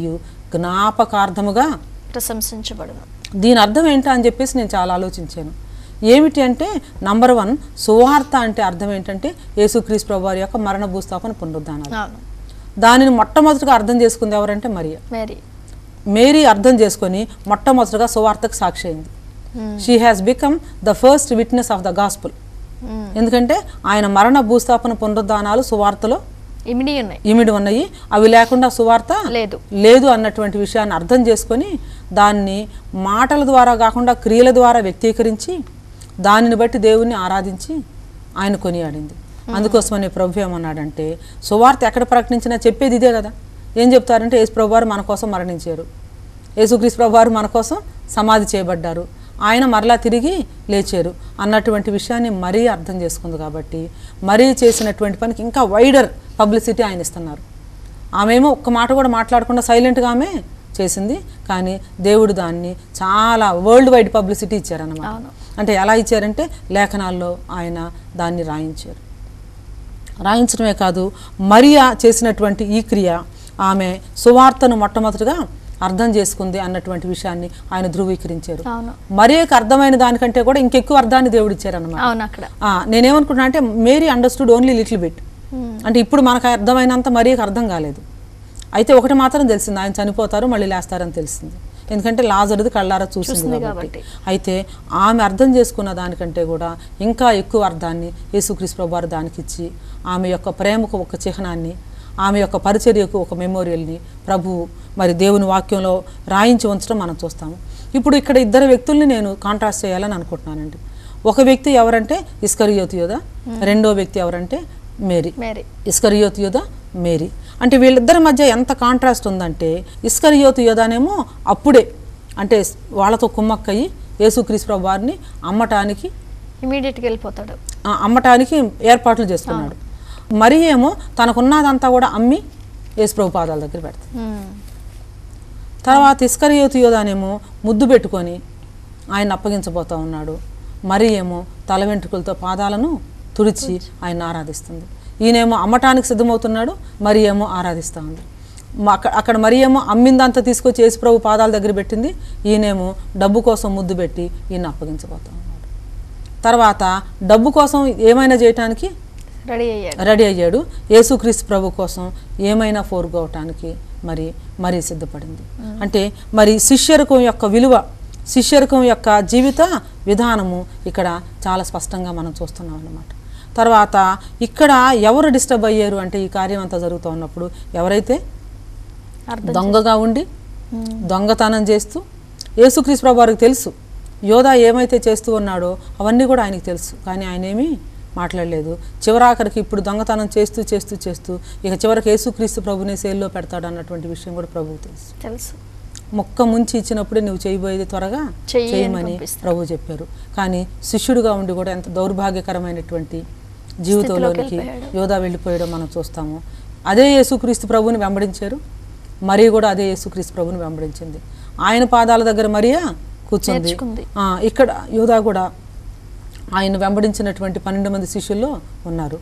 జ్ఞాపకార్థముగా ప్రశంసించబడును దీని అర్థం ఏంటా అని చెప్పేసి నేను చాలా ఆలోచించాను ఏమిటి అంటే నంబర్ వన్ సువార్త అంటే అర్థం ఏంటంటే యేసుక్రీస్తు ప్రభు వారి యొక్క మరణ భూస్థాపన పునరుద్ధానాలు అవును దానిని మొట్టమొదటిగా అర్థం చేసుకుంది ఎవరంటే మరియ మేరీ మేరీ అర్థం చేసుకొని మొట్టమొదటిగా సువార్తకు సాక్షి అయింది she has become the first witness of the gospel hmm. ఎందుకంటే ఆయన మరణ భూస్థాపన పునరుద్ధానాలు సువార్తలో ఇమిడి ఉన్నాయి ఇమిడి ఉన్నాయి అవి లేకుండా సువార్త లేదు లేదు అన్నటువంటి విషయాన్ని అర్థం చేసుకొని దాన్ని మాటల ద్వారా కాకుండా క్రియల ద్వారా వ్యక్తీకరించి దానిని బట్టి దేవుణ్ణి ఆరాధించి ఆయన కొనియాడింది అందుకోసమని ప్రభు ఏమన్నాడంటే సువార్త ఎక్కడ ప్రకటించినా చెప్పేది ఇదే కదా ఏం చెప్తారంటే యేసు ప్రభు వారు మన కోసం మరణించారు యేసుక్రీస్తు ప్రభు వారు మన కోసం సమాధి చేయబడ్డారు ఆయన మరలా తిరిగి లేచారు అన్నటువంటి విషయాన్ని మరీ అర్థం చేసుకుంది కాబట్టి మరీ చేసినటువంటి పనికి ఇంకా వైడర్ పబ్లిసిటీ ఆయన ఇస్తున్నారు ఆమెమో ఒక్క మాట కూడా మాట్లాడకుండా సైలెంట్గా ఆమె చేసింది కానీ దేవుడు దాన్ని చాలా వరల్డ్ వైడ్ పబ్లిసిటీ ఇచ్చారన్నమాట అవును. అంటే ఎలా ఇచ్చారంటే లేఖనాల్లో ఆయన దాన్ని రాయించారు రాయించడమే కాదు మరియా చేసినటువంటి ఈ క్రియ ఆమె సువార్తను మొట్టమొదటిగా అర్థం చేసుకుంది అన్నటువంటి విషయాన్ని ఆయన ధృవీకరించారు అవును మరియకు అర్థమైన దానికంటే కూడా ఇంకెక్కువ అర్థాన్ని దేవుడు ఇచ్చారన్నమాట అవును అక్కడ ఆ, నేనేమనుకుంటున్నా అంటే Mary understood only little bit అంటే ఇప్పుడు మనకు అర్థమైనంత మరియకు అర్థం కాలేదు అయితే ఒకటి మాత్రం తెలిసింది ఆయన చనిపోతారు మళ్ళీ లేస్తారని తెలిసింది ఎందుకంటే లాజరుది కళ్ళారా చూసింది చూసింది కాబట్టి కాబట్టి. అయితే ఆమె అర్థం చేసుకున్న దానికంటే కూడా ఇంకా ఎక్కువ అర్థాన్ని యేసుక్రీస్తు ప్రభు వారు దానికి ఇచ్చి ఆమె యొక్క ప్రేమకు ఒక చిహ్నాన్ని ఆమె యొక్క పరిచర్యకు ఒక మెమోరియల్ని ప్రభు మరి దేవుని వాక్యంలో రాయించి ఉంచడం మనం చూస్తాము ఇప్పుడు ఇక్కడ ఇద్దరు వ్యక్తుల్ని నేను కాంట్రాస్ట్ చేయాలని అనుకుంటున్నానండి ఒక వ్యక్తి ఎవరంటే ఇస్కరియోతు యోధ రెండో వ్యక్తి ఎవరంటే మేరీ మేరీ ఇస్కరియోతు యోధ మేరీ అంటే వీళ్ళిద్దరి మధ్య ఎంత కాంట్రాస్ట్ ఉందంటే ఇస్కరియోతు యోధానేమో అప్పుడే అంటే వాళ్ళతో కుమ్మక్కయ్యి యేసుక్రీస్తు ప్రభు వారిని అమ్మటానికి ఇమీడియట్గా వెళ్ళిపోతాడు ఆ, అమ్మటానికి ఏర్పాట్లు చేసుకున్నాడు మరి ఏమో తనకున్నదంతా కూడా అమ్మి యేసుప్రభు పాదాల దగ్గర పెడతాడు మ్మ్. తర్వాత ఇస్కరియోతు యోధానేమో ముద్దు పెట్టుకొని ఆయన అప్పగించబోతా ఉన్నాడు మరి ఏమో తల వెంట్రుకలతో పాదాలను తుడిచి ఆయన ఆరాధిస్తుంది ఈయనేమో అమ్మటానికి సిద్ధమవుతున్నాడు మరి ఏమో ఆరాధిస్తూ ఉంది మ- అక్క- అక్కడ మరి ఏమో అమ్మిందంతా తీసుకొచ్చి యేసుప్రభు పాదాల దగ్గర పెట్టింది ఈయనేమో డబ్బు కోసం ముద్దు పెట్టి ఈయన అప్పగించబోతా ఉన్నాడు తర్వాత డబ్బు కోసం ఏమైనా చేయటానికి రెడీ అయ్యాడు రెడీ అయ్యాడు యేసుక్రీస్తు ప్రభు కోసం ఏమైనా ఫోర్గొవటానికి మరి మరీ సిద్ధపడింది అంటే మరి శిష్యరకం యొక్క విలువ శిష్యరకం యొక్క జీవిత విధానము ఇక్కడ చాలా స్పష్టంగా మనం చూస్తున్నాం అన్నమాట తర్వాత ఇక్కడ ఎవరు డిస్టర్బ్ అయ్యారు అంటే ఈ కార్యం అంతా జరుగుతూ ఉన్నప్పుడు ఎవరైతే అర్థం దొంగగా ఉండి దొంగతనం చేస్తూ యేసుక్రీస్తు ప్రభు వారికి తెలుసు యోధా ఏమైతే చేస్తూ ఉన్నాడో అవన్నీ కూడా ఆయనకి తెలుసు కానీ ఆయన ఏమీ మాట్లాడలేదు చివరాఖరికి ఇప్పుడు దొంగతనం చేస్తూ చేస్తూ చేస్తూ ఇక చివరికి యేసుక్రీస్తు ప్రభుని సేల్లో పెడతాడు అన్నటువంటి విషయం కూడా ప్రభువు తెలుసు తెలుసు మొక్క ముంచి ఇచ్చినప్పుడే నువ్వు చేయబోయేది త్వరగా చెయ్యి అని చేయమని పంపిస్తాడు. ప్రభు చెప్పారు కానీ శిష్యుడిగా ఉండి కూడా ఎంత దౌర్భాగ్యకరమైనటువంటి జీవితంలోనికి వెళ్ళిపోయాడు. యోధా వెళ్ళిపోయడం మనం చూస్తాము అదే యేసుక్రీస్తు ప్రభుని వెంబడించారు మరి కూడా అదే యేసుక్రీస్తు ప్రభుని వెంబడించింది ఆయన పాదాల దగ్గర మరియా కూర్చుంది నేర్చుకుంది. ఆ, ఇక్కడ యోధా కూడా ఆయన వెంబడించినటువంటి పన్నెండు మంది శిష్యుల్లో ఉన్నారు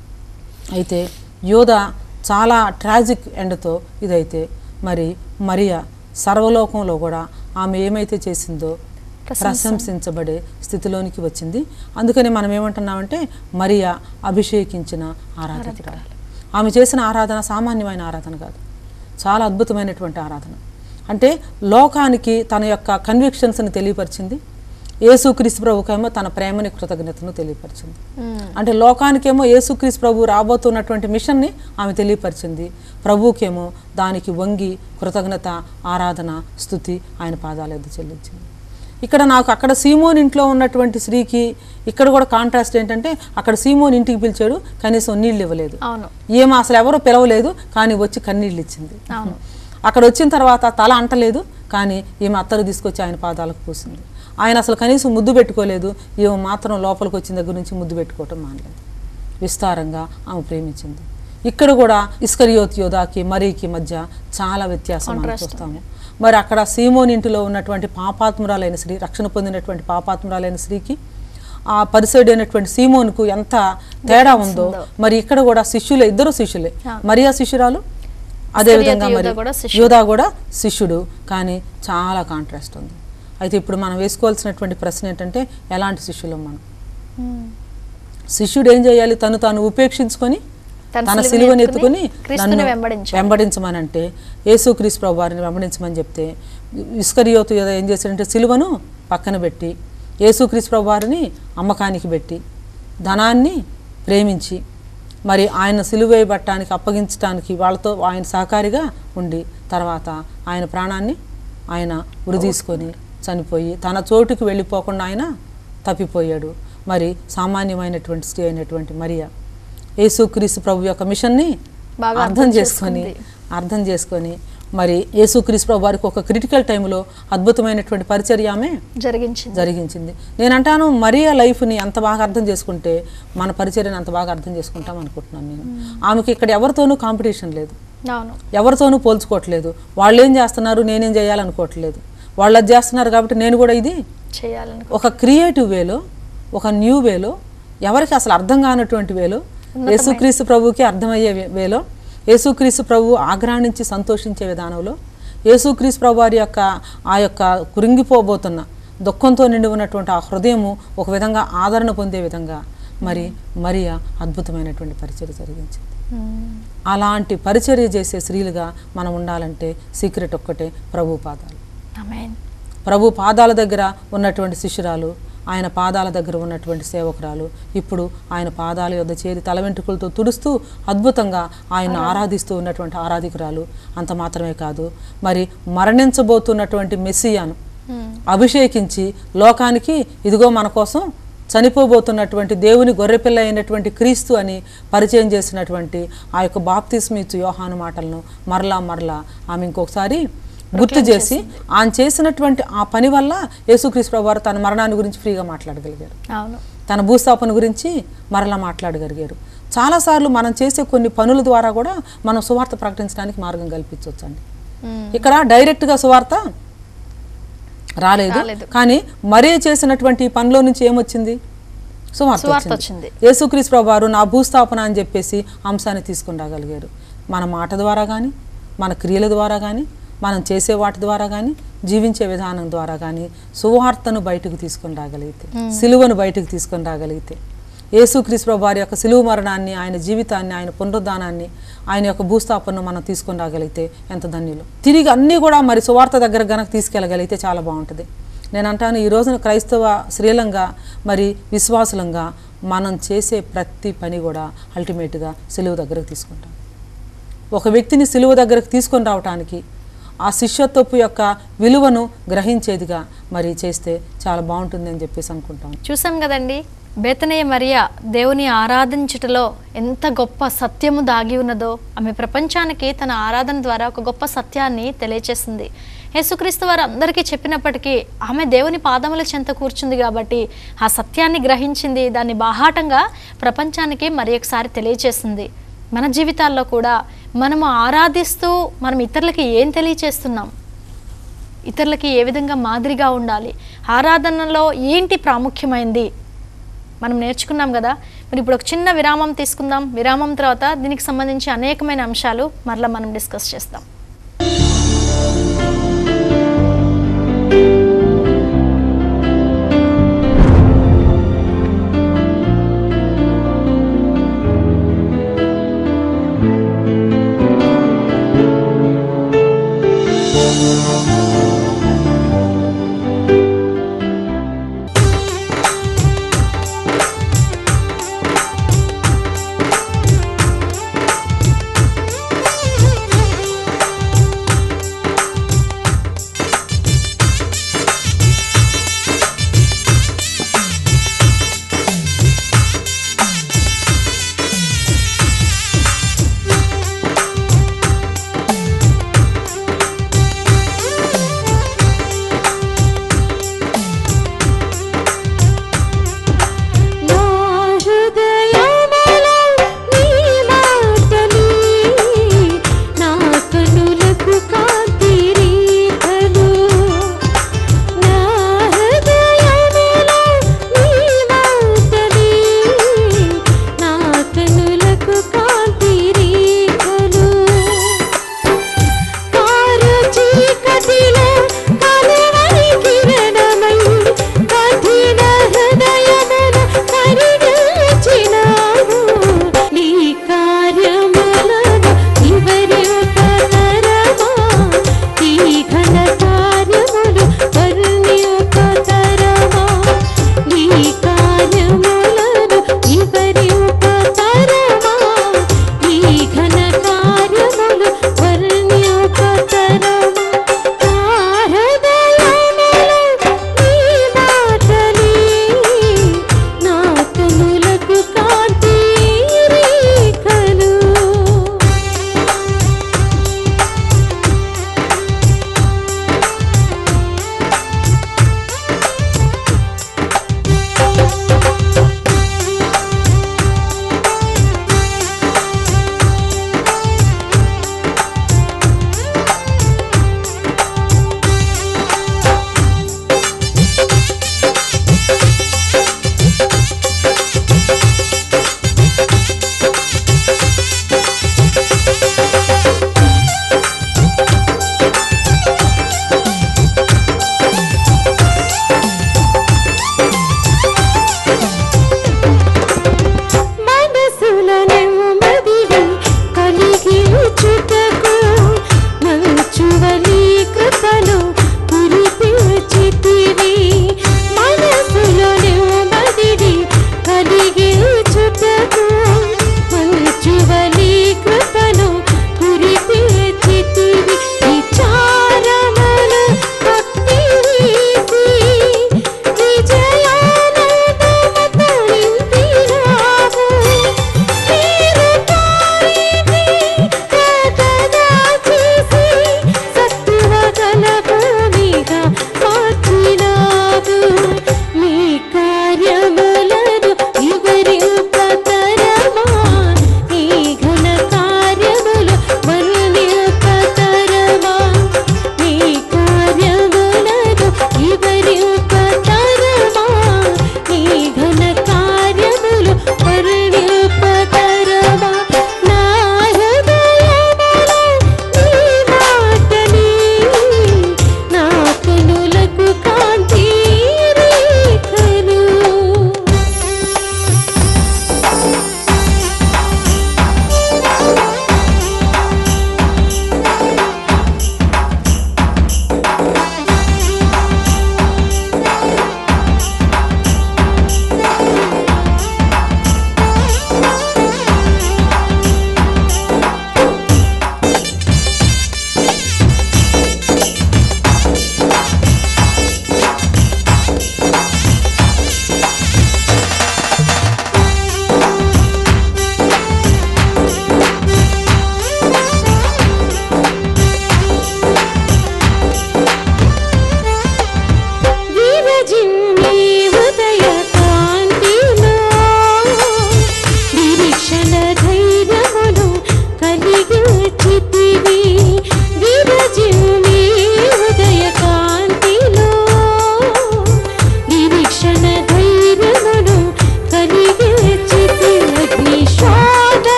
అయితే యోధ చాలా ట్రాజిక్ ఎండ్తో ఇదైతే మరి మరియా సర్వలోకంలో కూడా ఆమె ఏమైతే చేసిందో ప్రశంస. ప్రశంసించబడే స్థితిలోనికి వచ్చింది అందుకని మనం ఏమంటున్నామంటే మరియా అభిషేకించిన ఆరాధకురాలు ఆమె చేసిన ఆరాధన సామాన్యమైన ఆరాధన కాదు చాలా అద్భుతమైనటువంటి ఆరాధన అంటే లోకానికి తన యొక్క కన్విక్షన్స్ని తెలియపరిచింది యేసుక్రీస్తు ప్రభుకేమో తన ప్రేమని కృతజ్ఞతను తెలియపరిచింది మ్మ్. అంటే లోకానికేమో యేసుక్రీస్తు ప్రభు రాబోతున్నటువంటి మిషన్ని ఆమె తెలియపరిచింది ప్రభుకేమో దానికి వంగి కృతజ్ఞత ఆరాధన స్థుతి ఆయన పాదాల ఎద్దు చెల్లించింది ఇక్కడ నాకు అక్కడ సీమోన్ ఇంట్లో ఉన్నటువంటి స్త్రీకి ఇక్కడ కూడా కాంట్రాస్ట్ ఏంటంటే అక్కడ సీమోన్ ఇంటికి పిలిచాడు కనీసం నీళ్ళు ఇవ్వలేదు అవును ఏమో అసలు ఎవరో పిలవలేదు కానీ వచ్చి కన్నీళ్ళు ఇచ్చింది అవును అక్కడ వచ్చిన తర్వాత తల అంటలేదు కానీ ఈమె అత్తరు తీసుకొచ్చి ఆయన పాదాలకు పూసింది ఆయన అసలు కనీసం ముద్దు పెట్టుకోలేదు ఈమె మాత్రం లోపలికి వచ్చిన దగ్గర నుంచి ముద్దు పెట్టుకోవటం మానలేదు విస్తారంగా ఆమె ప్రేమించింది ఇక్కడ కూడా ఇస్కరియోత్ యోధాకి మరీకి మధ్య చాలా వ్యత్యాసం మనం Contrast చూస్తాము మరి అక్కడ సీమోన్ ఇంటిలో ఉన్నటువంటి పాపాత్మురాలైన స్త్రీ రక్షణ పొందినటువంటి పాపాత్మురాలైన స్త్రీకి ఆ పరిసైడ్ అయినటువంటి సీమోన్కు ఎంత తేడా ఉందో మరి ఇక్కడ కూడా శిష్యులే ఇద్దరు శిష్యులే ఆ. మరియా శిష్యురాలు అదేవిధంగా ఇస్కరియోతు మరి యూదా కూడా శిష్యుడు. యూదా కూడా శిష్యుడు కానీ చాలా కాంట్రాస్ట్ ఉంది అయితే ఇప్పుడు మనం వేసుకోవాల్సినటువంటి ప్రశ్న ఏంటంటే ఎలాంటి శిష్యులం మనం శిష్యుడు ఏం చేయాలి తను తాను ఉపేక్షించుకొని తన తన సిలువను సిలువను ఎత్తుకుని ఎత్తుకుని క్రీస్తుని నన్ను వెంబడించాలి. వెంబడించమని అంటే యేసుక్రీస్తు ప్రభు వారిని వెంబడించమని చెప్తే ఇస్కరియోతు ఏదో ఏం చేశాడంటే సిలువను పక్కన పెట్టి యేసుక్రీస్తు ప్రభు వారిని అమ్మకానికి పెట్టి ధనాన్ని ప్రేమించి మరి ఆయన సిలువేయబట్టానికి అప్పగించడానికి వాళ్ళతో ఆయన సహకారిగా ఉండి తర్వాత ఆయన ప్రాణాన్ని ఆయన ఉరి తీసుకొని చనిపోయి తన చోటుకి వెళ్ళిపోకుండా ఆయన తప్పిపోయాడు మరి సామాన్యమైనటువంటి స్త్రీ అయినటువంటి మరియా యేసుక్రీస్తు ప్రభు యొక్క మిషన్ని బాగా అర్థం అర్థం చేసుకొని చేసుకుంది. అర్థం చేసుకొని మరి యేసుక్రీస్తు ప్రభు వారికి ఒక క్రిటికల్ టైంలో అద్భుతమైనటువంటి పరిచర్య ఆమె జరిగించింది జరిగించింది నేను అంటాను మరియా లైఫ్ని అంత బాగా అర్థం చేసుకుంటే మన పరిచర్యని అంత బాగా అర్థం చేసుకుంటాం అనుకుంటున్నాను నేను ఆమెకి ఇక్కడ ఎవరితోనూ కాంపిటీషన్ లేదు అవును ఎవరితోనూ పోల్చుకోవట్లేదు వాళ్ళు ఏం చేస్తున్నారు నేనేం చేయాలనుకోవట్లేదు వాళ్ళు అది చేస్తున్నారు కాబట్టి నేను కూడా ఇది చేయాలని ఒక క్రియేటివ్ వేలో ఒక న్యూ వేలో ఎవరికి అసలు అర్థం కానటువంటి వేలో యేసుక్రీస్తు ప్రభువుకి అర్థమయ్యే వే- వేలో యేసుక్రీస్తు ప్రభు ఆగ్రహించి సంతోషించే విధానంలో యేసుక్రీస్తు ప్రభు వారి యొక్క ఆ యొక్క కురింగిపోబోతున్న దుఃఖంతో నిండి ఉన్నటువంటి ఆ హృదయము ఒక విధంగా ఆదరణ పొందే విధంగా మరి మరియా అద్భుతమైనటువంటి పరిచర్య జరిగించింది అలాంటి పరిచర్య చేసే స్త్రీలుగా మనం ఉండాలంటే సీక్రెట్ ఒక్కటే ప్రభు పాదాలు ఆమేన్ ప్రభు పాదాల దగ్గర ఉన్నటువంటి శిష్యురాలు ఆయన పాదాల దగ్గర ఉన్నటువంటి సేవకురాలు ఇప్పుడు ఆయన పాదాల యొద్ద చేరి తల వెంట్రుకలతో తుడుస్తూ అద్భుతంగా ఆయన ఆరాధిస్తూ ఉన్నటువంటి ఆరాధికురాలు అంత మాత్రమే కాదు మరి మరణించబోతున్నటువంటి మెస్సియాను అభిషేకించి లోకానికి ఇదిగో మన కోసం చనిపోబోతున్నటువంటి దేవుని గొర్రెపిల్ల అయినటువంటి క్రీస్తు అని పరిచయం చేసినటువంటి ఆ యొక్క బాప్తిస్మిచ్చు యోహాను మాటలను మరలా మరలా ఆమె ఇంకొకసారి గుర్తు చేసి ఆయన చేసినటువంటి ఆ పని వల్ల యేసుక్రీస్తు ప్రభు వారు తన మరణాన్ని గురించి ఫ్రీగా మాట్లాడగలిగారు అవును తన భూస్థాపన గురించి మరలా మాట్లాడగలిగారు చాలాసార్లు మనం చేసే కొన్ని పనుల ద్వారా కూడా మనం సువార్త ప్రకటించడానికి మార్గం కల్పించవచ్చండి మ్మ్. ఇక్కడ డైరెక్ట్గా సువార్త రాలేదు రాలేదు. కానీ మరే చేసినటువంటి ఈ పనిలో నుంచి ఏమొచ్చింది సువార్త సువార్త వచ్చింది వచ్చింది యేసుక్రీస్తు ప్రభు వారు నా భూస్థాపన అని చెప్పేసి అంశాన్ని తీసుకుని రాగలిగారు మన మాట ద్వారా కానీ మన క్రియల ద్వారా కానీ మనం చేసే వాటి ద్వారా కానీ జీవించే విధానం ద్వారా కానీ సువార్తను బయటకు తీసుకొని రాగలిగితే సిలువను బయటకు తీసుకొని రాగలిగితే యేసుక్రీస్తు ప్రభు వారి యొక్క సిలువ మరణాన్ని ఆయన జీవితాన్ని ఆయన పునరుద్ధానాన్ని ఆయన యొక్క భూస్థాపనను మనం తీసుకొని రాగలిగితే ఎంత ధన్యులు తిరిగి అన్నీ కూడా మరి సువార్త దగ్గర గనక తీసుకెళ్ళగలిగితే చాలా బాగుంటుంది నేను అంటాను ఈ రోజున క్రైస్తవ స్త్రీలంగా మరి విశ్వాసులంగా మనం చేసే ప్రతి పని కూడా అల్టిమేట్గా సిలువ దగ్గరకు తీసుకుంటాం ఒక వ్యక్తిని సిలువ దగ్గరకు తీసుకొని రావటానికి ఆ శిష్యత్వపు యొక్క విలువను గ్రహించేదిగా మరి చేస్తే చాలా బాగుంటుంది అని చెప్పేసి అనుకుంటాం చూసాం కదండి బేతనయ్య మరియా దేవుని ఆరాధించుటలో ఎంత గొప్ప సత్యము దాగి ఉన్నదో ఆమె ప్రపంచానికి తన ఆరాధన ద్వారా ఒక గొప్ప సత్యాన్ని తెలియచేసింది యేసుక్రీస్తు వారు అందరికీ చెప్పినప్పటికీ ఆమె దేవుని పాదముల చెంత కూర్చుంది కాబట్టి ఆ సత్యాన్ని గ్రహించింది దాన్ని బాహాటంగా ప్రపంచానికి మరి ఒకసారి తెలియచేసింది మన జీవితాల్లో కూడా మనము ఆరాధిస్తూ మనం ఇతరులకి ఏం తెలియచేస్తున్నాం ఇతరులకి ఏ విధంగా మాదిరిగా ఉండాలి ఆరాధనలో ఏంటి ప్రాముఖ్యమైంది మనం నేర్చుకున్నాం కదా మరి ఇప్పుడు ఒక చిన్న విరామం తీసుకుందాం విరామం తర్వాత దీనికి సంబంధించి అనేకమైన అంశాలు మరలా మనం డిస్కస్ చేస్తాం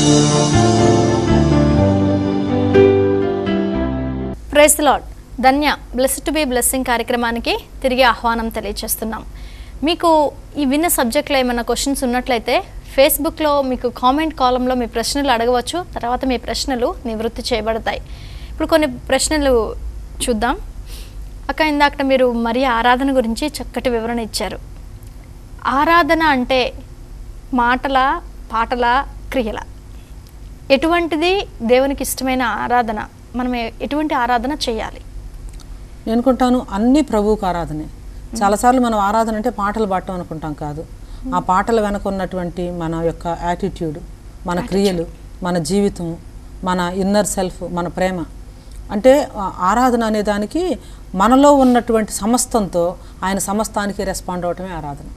ప్రైస్ లాడ్ ధన్య బ్లెస్ టు బి బ్లెస్సింగ్ కార్యక్రమానికి తిరిగి ఆహ్వానం తెలియజేస్తున్నాం మీకు ఈ విన్న సబ్జెక్ట్లో ఏమైనా క్వశ్చన్స్ ఉన్నట్లయితే ఫేస్బుక్లో మీకు కామెంట్ కాలంలో మీ ప్రశ్నలు అడగవచ్చు తర్వాత మీ ప్రశ్నలు నివృత్తి చేయబడతాయి ఇప్పుడు కొన్ని ప్రశ్నలు చూద్దాం అక్క ఇందాక మీరు మరి ఆరాధన గురించి చక్కటి వివరణ ఇచ్చారు ఆరాధన అంటే మాటల పాటల క్రియల ఎటువంటిది దేవునికి ఇష్టమైన ఆరాధన మనం ఎ- ఎటువంటి ఆరాధన చేయాలి నేను అనుకుంటాను అన్ని ప్రభువుకు ఆరాధనే చాలాసార్లు మనం ఆరాధన అంటే పాటలు పాడటం అనుకుంటాం కాదు ఆ పాటల వెనక ఉన్నటువంటి మన యొక్క యాటిట్యూడ్ మన క్రియలు మన జీవితం మన ఇన్నర్ సెల్ఫ్ మన ప్రేమ అంటే ఆ ఆరాధన అనే దానికి మనలో ఉన్నటువంటి సమస్తంతో ఆయన సమస్తానికి రెస్పాండ్ అవటమే ఆరాధన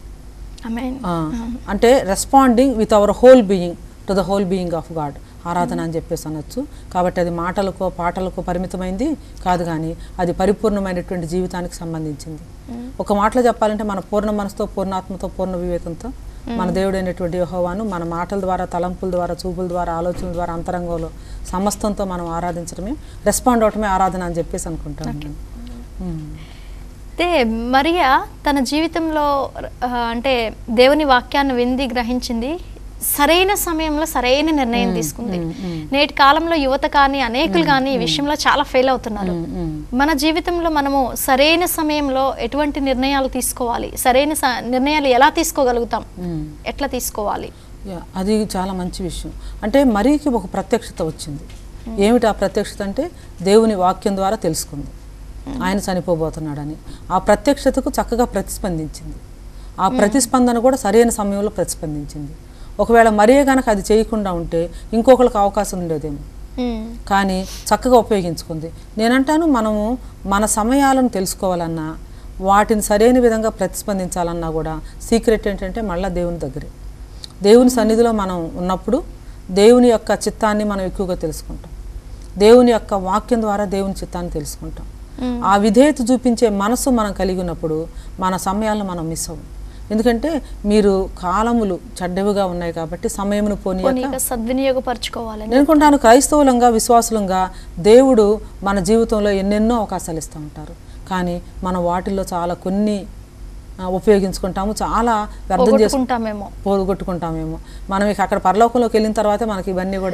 ఐ ఆ, అంటే responding with our whole being to the whole being of God ఆరాధన అని చెప్పేసి అనొచ్చు కాబట్టి అది మాటలకో పాటలకో పరిమితమైంది కాదు కానీ అది పరిపూర్ణమైనటువంటి జీవితానికి సంబంధించింది ఒక మాటలో చెప్పాలంటే మన పూర్ణ మనసుతో పూర్ణాత్మతో పూర్ణ వివేకంతో మన దేవుడైనటువంటి యెహోవాను మన మాటల ద్వారా తలంపుల ద్వారా చూపుల ద్వారా ఆలోచనల ద్వారా అంతరంగంలో సమస్తంతో మనం ఆరాధించడమే రెస్పాండ్ అవటమే ఆరాధన అని చెప్పేసి అనుకుంటాను నేను. ఉమ్. అయితే మరియా తన జీవితంలో ఆ, అంటే దేవుని వాక్యాన్ని వింది గ్రహించింది సరైన సమయంలో సరైన నిర్ణయం తీసుకుంది నేటి కాలంలో యువత కానీ అనేకులు కానీ ఈ విషయంలో చాలా ఫెయిల్ అవుతున్నారు ఉమ్. మన జీవితంలో మనము సరైన సమయంలో ఎటువంటి నిర్ణయాలు తీసుకోవాలి సరైన స- నిర్ణయాలు ఎలా తీసుకోగలుగుతాం ఉమ్. ఎట్లా తీసుకోవాలి యా, అది చాలా మంచి విషయం అంటే మరీకి ఒక ప్రత్యక్షత వచ్చింది ఏమిటి ఆ ప్రత్యక్షత అంటే దేవుని వాక్యం ద్వారా తెలుసుకుంది ఆయన చనిపోబోతున్నాడని ఆ ప్రత్యక్షతకు చక్కగా ప్రతిస్పందించింది ఆ ప్రతిస్పందన కూడా సరైన సమయంలో ప్రతిస్పందించింది ఒకవేళ మరీ గనక అది చేయకుండా ఉంటే ఇంకొకరికి అవకాశం ఉండేదేమో ఉమ్, కానీ చక్కగా ఉపయోగించుకుంది నేనంటాను మనము మన సమయాలను తెలుసుకోవాలన్నా వాటిని సరైన విధంగా ప్రతిస్పందించాలన్నా కూడా సీక్రెట్ ఏంటంటే మళ్ళీ దేవుని దగ్గరే దేవుని సన్నిధిలో మనం ఉన్నప్పుడు దేవుని యొక్క చిత్తాన్ని మనం ఎక్కువగా తెలుసుకుంటాం దేవుని యొక్క వాక్యం ద్వారా దేవుని చిత్తాన్ని తెలుసుకుంటాం ఆ విధేయత చూపించే మనసు మనం కలిగి ఉన్నప్పుడు మన సమయాలను మనం మిస్ అవ్వం ఎందుకంటే మీరు కాలములు చెడ్డవిగా ఉన్నాయి కాబట్టి సమయమును పోనీయక పోనీక సద్వినియోగపరచుకోవాలని నేను అనుకుంటాను క్రైస్తవులంగా విశ్వాసులంగా దేవుడు మన జీవితంలో ఎన్నెన్నో అవకాశాలు ఇస్తూ ఉంటారు కానీ మనం వాటిల్లో చాలా కొన్ని ఆ, ఉపయోగించుకుంటాము చాలా వ్యర్థం చేసు పోగొట్టుకుంటామేమో పోగొట్టుకుంటామేమో మనం ఇక అక్కడ పరలోకంలోకి వెళ్ళిన తర్వాతే మనకి ఇవన్నీ కూడా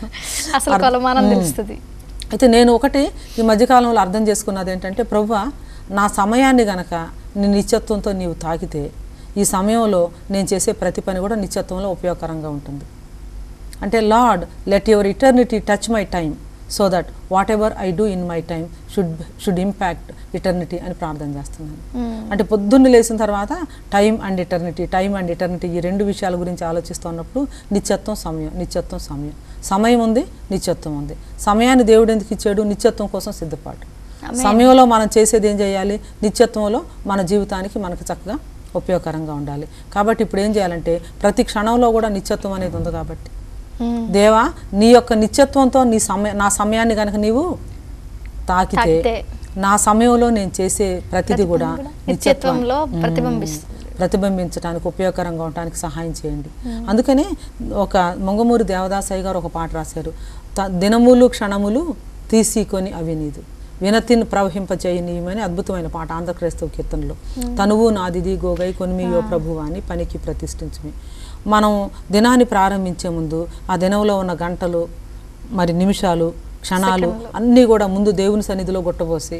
అసలు కొలమానం తెలుస్తుంది అయితే నేను ఒకటి ఈ మధ్యకాలంలో అర్థం చేసుకున్నది ఏంటంటే ప్రభువా నా సమయాన్ని గనక నీ నిత్యత్వంతో నీవు తాకితే ఈ సమయంలో నేను చేసే ప్రతి పని కూడా నిత్యత్వంలో ఉపయోగకరంగా ఉంటుంది అంటే Lord let your eternity touch my time so that whatever I do in my time should should impact eternity అని ప్రార్థన చేస్తున్నాను అంటే పొద్దున్న లేచిన తర్వాత time and eternity time and eternity ఈ రెండు విషయాల గురించి ఆలోచిస్తున్నప్పుడు నిత్యత్వం సమయం నిత్యత్వం సమయం సమయం ఉంది నిత్యత్వం ఉంది సమయాన్ని దేవుడు ఎందుకు ఇచ్చాడు నిత్యత్వం కోసం సిద్ధపాటు సమయంలో మనం చేసేది ఏం చేయాలి నిత్యత్వంలో మన జీవితానికి మనకు చక్కగా ఉపయోగకరంగా ఉండాలి కాబట్టి ఇప్పుడు ఏం చేయాలంటే ప్రతి క్షణంలో కూడా నిత్యత్వం అనేది ఉంది కాబట్టి ఉమ్, దేవా నీ యొక్క నిత్యత్వంతో నీ సమయ నా సమయాన్ని కనుక నీవు తాకితే తాకితే నా సమయంలో నేను చేసే ప్రతిదీ కూడా కూడా నిత్యత్వం నిత్యత్వంలో ప్రతిబింబిస్తుంది ప్రతిబింబించడానికి ఉపయోగకరంగా ఉండడానికి సహాయం చేయండి అందుకనే ఒక మొంగమూరి దేవదాసయ్య గారు ఒక పాట రాశారు త- దినములు క్షణములు తీసికొని అవి నీదు వినతిని ప్రవహింపచేయనీయమని అద్భుతమైన పాట ఆంధ్ర క్రైస్తవ కీర్తనలో తనువు నాదిది గోగై కొనిమియో ప్రభువు అని పనికి ప్రతిష్ఠించమి మనం దినాన్ని ప్రారంభించే ముందు ఆ దినంలో ఉన్న గంటలు మరి నిమిషాలు క్షణాలు అన్నీ కూడా ముందు దేవుని సన్నిధిలో గుట్టబోసి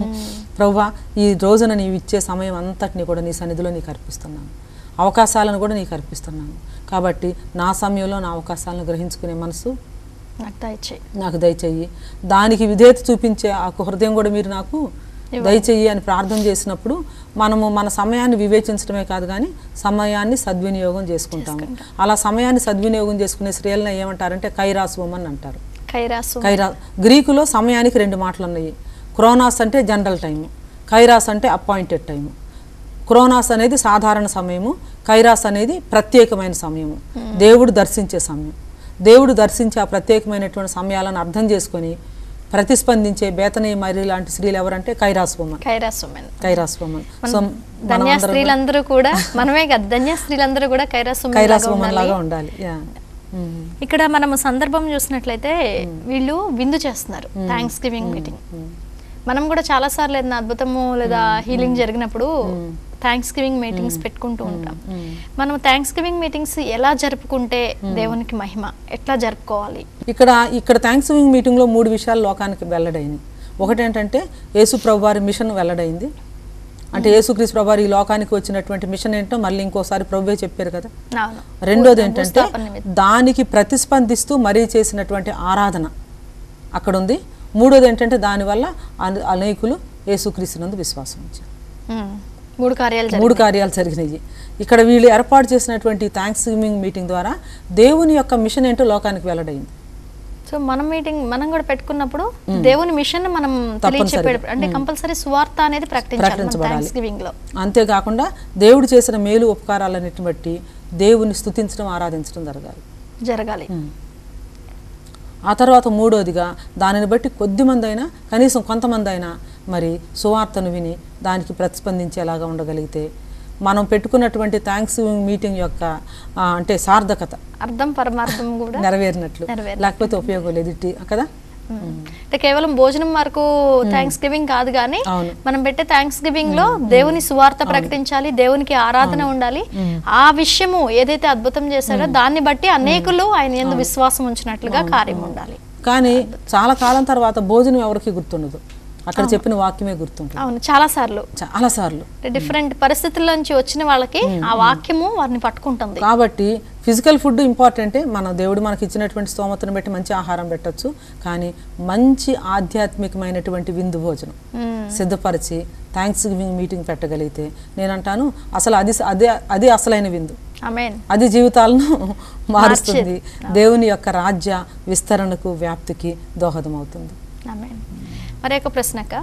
ప్రభా ఈ రోజున నీవు ఇచ్చే సమయం అంతటిని కూడా నీ సన్నిధిలో నీకు అర్పిస్తున్నాను అవకాశాలను కూడా నీకు అర్పిస్తున్నాను కాబట్టి నా సమయంలో నా అవకాశాలను గ్రహించుకునే మనసు నాకు దయచేయి నాకు దయచెయ్యి దానికి విధేయత చూపించే ఆ హృదయం కూడా మీరు నాకు దయచెయ్యి అని ప్రార్థన చేసినప్పుడు మనము మన సమయాన్ని వివేచించడమే కాదు కానీ సమయాన్ని సద్వినియోగం చేసుకుంటాము అలా సమయాన్ని సద్వినియోగం చేసుకునే స్త్రీలను ఏమంటారంటే కైరాస్ ఉమన్ అంటారు కైరాసు కైరా గ్రీకులో సమయానికి రెండు మాటలు ఉన్నాయి క్రోనాస్ అంటే జనరల్ టైము కైరాస్ అంటే అపాయింటెడ్ టైము క్రోనాస్ అనేది సాధారణ సమయము కైరాస్ అనేది ప్రత్యేకమైన సమయము దేవుడు దర్శించే సమయం దేవుడు దర్శించే ఆ ప్రత్యేకమైనటువంటి సమయాలను అర్థం చేసుకొని ప్రతిస్పందించే బేతనీ మరి లాంటి స్త్రీలు ఎవరంటే kairos woman kairos men kairos woman so ధన్య స్త్రీలందరూ కూడా మనమే కదా ధన్య స్త్రీలందరూ కూడా కైరాసు కైరాస్ ఉమన్ లాగా ఉండాలి యా ఇక్కడ మనం సందర్భం చూసినట్లయితే వీళ్ళు విందు చేస్తున్నారు థ్యాంక్స్ గివింగ్ మీటింగ్ మనం కూడా చాలా సార్లు ఏదైనా అద్భుతము లేదా హీలింగ్ జరిగినప్పుడు థ్యాంక్స్ గివింగ్ మీటింగ్స్ పెట్టుకుంటూ ఉంటాం మనం థ్యాంక్స్ గివింగ్ మీటింగ్స్ ఎలా జరుపుకుంటే దేవునికి మహిమ ఎట్లా జరుపుకోవాలి ఇక్కడ ఇక్కడ థ్యాంక్స్ గివింగ్ మీటింగ్లో మూడు విషయాలు లోకానికి వెల్లడైంది ఒకటి ఏంటంటే యేసు ప్రభు వారి మిషన్ వెల్లడైంది అంటే యేసుక్రీస్తు ప్రభు వారు ఈ లోకానికి వచ్చినటువంటి మిషన్ ఏంటో మళ్ళీ ఇంకోసారి ప్రభువే చెప్పారు కదా అవును రెండోది ఏంటంటే భూస్థాపన నిమిత్తం. దానికి ప్రతిస్పందిస్తూ మరీ చేసినటువంటి ఆరాధన అక్కడ ఉంది మూడోది ఏంటంటే దానివల్ల అన- అనేకులు యేసుక్రీస్తునందు విశ్వాసం ఉంచారు ఉమ్. మూడు కార్యాలు జరిగాయి. మూడు కార్యాలు జరిగినాయి ఇక్కడ వీళ్ళు ఏర్పాటు చేసినటువంటి థ్యాంక్స్ గివింగ్ మీటింగ్ ద్వారా దేవుని యొక్క మిషన్ ఏంటో లోకానికి వెల్లడైంది సో మనం మీటింగ్ మనం కూడా పెట్టుకున్నప్పుడు దేవుని మిషన్ మనం తెలియచెప్పే అంటే కంపల్సరీ సువార్త అనేది ప్రకటించాలి ప్రకటించబడాలి. థ్యాంక్స్ గివింగ్ లో అంతేకాకుండా దేవుడు చేసిన మేలు ఉపకారాలన్నిటిని బట్టి దేవుని స్తుతించడం ఆరాధించడం జరగాలి జరగాలి ఆ తర్వాత మూడోదిగా దానిని బట్టి కొద్దిమంది అయినా కనీసం కొంతమంది అయినా మరి సువార్తను విని దానికి ప్రతిస్పందించేలాగా ఉండగలిగితే మనం పెట్టుకున్నటువంటి థ్యాంక్స్ మీటింగ్ యొక్క ఆ, అంటే సార్థకత అర్థం పరమార్థం కూడా నెరవేరినట్లు నెరవేరినట్లు. లేకపోతే ఉపయోగం లేదు ఇట్టి కదా ఉమ్. అంటే కేవలం భోజనం వరకు థ్యాంక్స్ గివింగ్ కాదు కానీ అవును. మనం పెట్టే థ్యాంక్స్ గివింగ్ లో దేవుని సువార్త ప్రకటించాలి దేవునికి ఆరాధన ఉండాలి ఆ విషయము ఏదైతే అద్భుతం చేశాడో దాన్ని బట్టి అనేకులు ఆయన ఎందు విశ్వాసం ఉంచినట్లుగా కార్యం ఉండాలి కానీ చాలా కాలం తర్వాత భోజనం ఎవరికి గుర్తుండదు అక్కడ చెప్పిన వాక్యమే గుర్తుంటుంది అవును చాలా సార్లు చాలా సార్లు డిఫరెంట్ పరిస్థితుల నుంచి వచ్చిన వాళ్ళకి ఆ వాక్యము వారిని పట్టుకుంటుంది కాబట్టి ఫిజికల్ ఫుడ్ ఇంపార్టెంటే మన దేవుడు మనకి ఇచ్చినటువంటి స్తోమతను బట్టి మంచి ఆహారం పెట్టొచ్చు కానీ మంచి ఆధ్యాత్మికమైనటువంటి విందు భోజనం ఉమ్. సిద్ధపరిచి థ్యాంక్స్ గివింగ్ మీటింగ్ పెట్టగలిగితే నేను అంటాను అసలు అది అదే అది అసలైన విందు ఆమేన్ అది జీవితాలను మారుస్తుంది దేవుని యొక్క రాజ్య విస్తరణకు వ్యాప్తికి దోహదమవుతుంది ఆమేన్ మరి ఒక ప్రశ్నక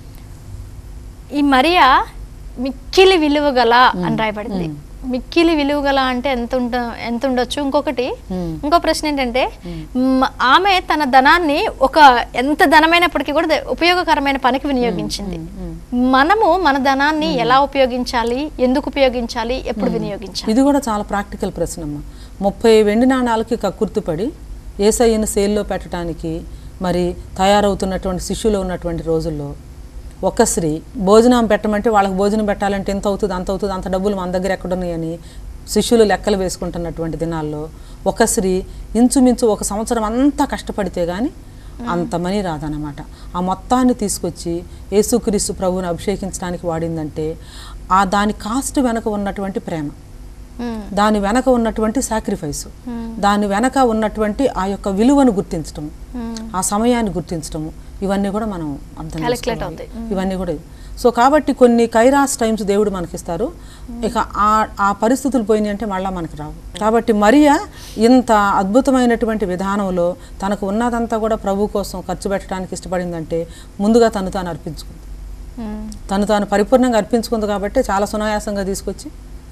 ఈ మరియా మిక్కిలి విలువ గల అని రాయబడింది మిక్కిలి విలువ గల అంటే ఎంత ఉంట ఎంత ఉండొచ్చు ఇంకొకటి Hmm. ఇంకో ప్రశ్న ఏంటంటే మ- ఆమె తన ధనాన్ని ఒక ఎంత ధనమైనప్పటికీ కూడా ద- ఉపయోగకరమైన పనికి వినియోగించింది మనము మన ధనాన్ని ఎలా ఉపయోగించాలి ఎందుకు ఉపయోగించాలి ఎప్పుడు వినియోగించాలి ఇది కూడా చాలా ప్రాక్టికల్ ప్రశ్న అమ్మ ముప్పై వెండి నాణాలకి కక్కుర్తిపడి ఏసయ్యను సేల్లో పెట్టడానికి మరి తయారవుతున్నటువంటి శిష్యులు ఉన్నటువంటి రోజుల్లో ఒక స్త్రీ భోజనం పెట్టమంటే వాళ్ళకి భోజనం పెట్టాలంటే ఎంత అవుతుంది అంత అవుతుంది అంత డబ్బులు మన దగ్గర ఎక్కడున్నాయని శిష్యులు లెక్కలు వేసుకుంటున్నటువంటి దినాల్లో ఒక స్త్రీ ఇంచుమించు ఒక సంవత్సరం అంతా కష్టపడితే కానీ అంత మనీ రాదన్నమాట ఆ మొత్తాన్ని తీసుకొచ్చి యేసుక్రీస్తు ప్రభువుని అభిషేకించడానికి వాడిందంటే ఆ దాని కాస్ట్ వెనక ఉన్నటువంటి ప్రేమ ఉమ్. దాని వెనక ఉన్నటువంటి సాక్రిఫైస్ దాని వెనక ఉన్నటువంటి ఆ యొక్క విలువను గుర్తించటం ఆ సమయాన్ని గుర్తించటము ఇవన్నీ కూడా మనం అర్థం Calculate చేసుకోవాలి. అవుతాయి. ఇవన్నీ కూడా సో కాబట్టి కొన్ని కైరాస్ టైమ్స్ దేవుడు మనకిస్తారు ఇక ఆ ఆ పరిస్థితులు పోయినాయి అంటే మళ్ళీ మనకి రావు కాబట్టి మరియా ఇంత అద్భుతమైనటువంటి విధానంలో తనకు ఉన్నదంతా కూడా ప్రభు కోసం ఖర్చు పెట్టడానికి ఇష్టపడిందంటే ముందుగా తను తాను అర్పించుకుంది ఉమ్. తను తాను పరిపూర్ణంగా అర్పించుకుంది కాబట్టి చాలా సునాయాసంగా తీసుకొచ్చి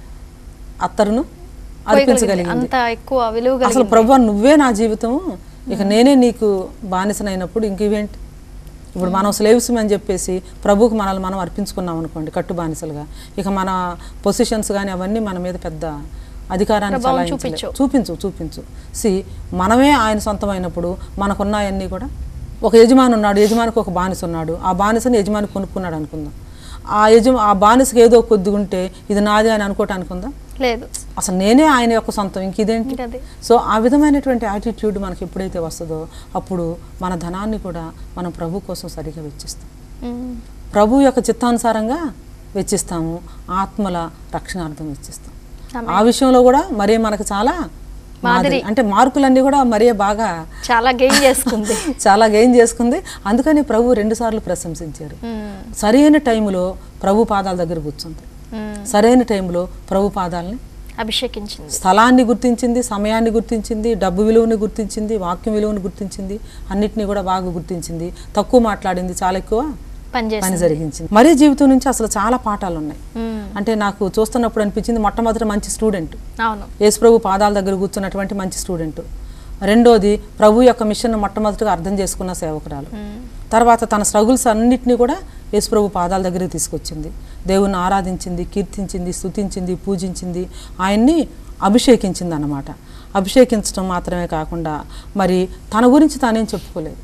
అత్తరును అర్పించగలిగింది అంత ఎక్కువ విలువ అసలు కలిగింది ప్రభు నువ్వే నా జీవితము ఇక నేనే నీకు బానిసనైనప్పుడు ఇంక ఇవేంటి ఇప్పుడు మనం స్లేవ్స్ అని చెప్పేసి ప్రభువుకు మనల్ని మనం అర్పించుకున్నాం అనుకోండి కట్టు బానిసలుగా ఇక మన పొజిషన్స్ కానీ అవన్నీ మన మీద పెద్ద అధికారాన్ని ప్రభావం చలాయించలే చూపించు. చూపించు చూపించు సి మనమే ఆయన సొంతమైనప్పుడు మనకున్నాయన్నీ కూడా ఒక యజమాని ఉన్నాడు యజమానికి ఒక బానిస ఉన్నాడు ఆ బానిసని యజమాని కొనుక్కున్నాడు అనుకుందాం ఆ యజమా ఆ బానిసకి ఏదో కొద్దిగా ఉంటే ఇది నాదే అని అనుకోవటానికి ఉందా లేదు అసలు నేనే ఆయన యొక్క సొంతం ఇంక ఇదేంటి ఇంకది. సో ఆ విధమైనటువంటి యాటిట్యూడ్ మనకి ఎప్పుడైతే వస్తుందో అప్పుడు మన ధనాన్ని కూడా మనం ప్రభు కోసం సరిగా వెచ్చిస్తాం ఉమ్. ప్రభు యొక్క చిత్తానుసారంగా వెచ్చిస్తాము ఆత్మల రక్షణార్థం వెచ్చిస్తాం ఆమేన్. ఆ విషయంలో కూడా మరీ మనకు చాలా మాదిరి అంటే మార్కులన్నీ కూడా మరీ బాగా చాలా గెయిన్ చేసుకుంది చాలా గెయిన్ చేసుకుంది అందుకని ప్రభు రెండుసార్లు ప్రశంసించారు ఉమ్. సరైన టైంలో ప్రభు పాదాల దగ్గర కూర్చుంది ఉమ్. సరైన టైంలో ప్రభు పాదాలని అభిషేకించింది స్థలాన్ని గుర్తించింది సమయాన్ని గుర్తించింది డబ్బు విలువని గుర్తించింది వాక్యం విలువని గుర్తించింది అన్నిటినీ కూడా బాగా గుర్తించింది తక్కువ మాట్లాడింది చాలా ఎక్కువ పనిచేసింది పని జరిగించింది మరీ జీవితం నుంచి అసలు చాలా పాఠాలు ఉన్నాయి ఉమ్. అంటే నాకు చూస్తున్నప్పుడు అనిపించింది మొట్టమొదటి మంచి స్టూడెంట్ అవును యేసుప్రభు పాదాల దగ్గర కూర్చున్నటువంటి మంచి స్టూడెంట్ రెండోది ప్రభు యొక్క మిషన్ మొట్టమొదటిగా అర్థం చేసుకున్న సేవకురాలు ఉమ్. తర్వాత తన స్ట్రగుల్స్ అన్నిటినీ కూడా యేసుప్రభు పాదాల దగ్గరికి తీసుకొచ్చింది దేవుణ్ణి ఆరాధించింది కీర్తించింది స్తుతించింది పూజించింది ఆయన్ని అభిషేకించింది అన్నమాట అభిషేకించడం మాత్రమే కాకుండా మరి తన గురించి తానేం చెప్పుకోలేదు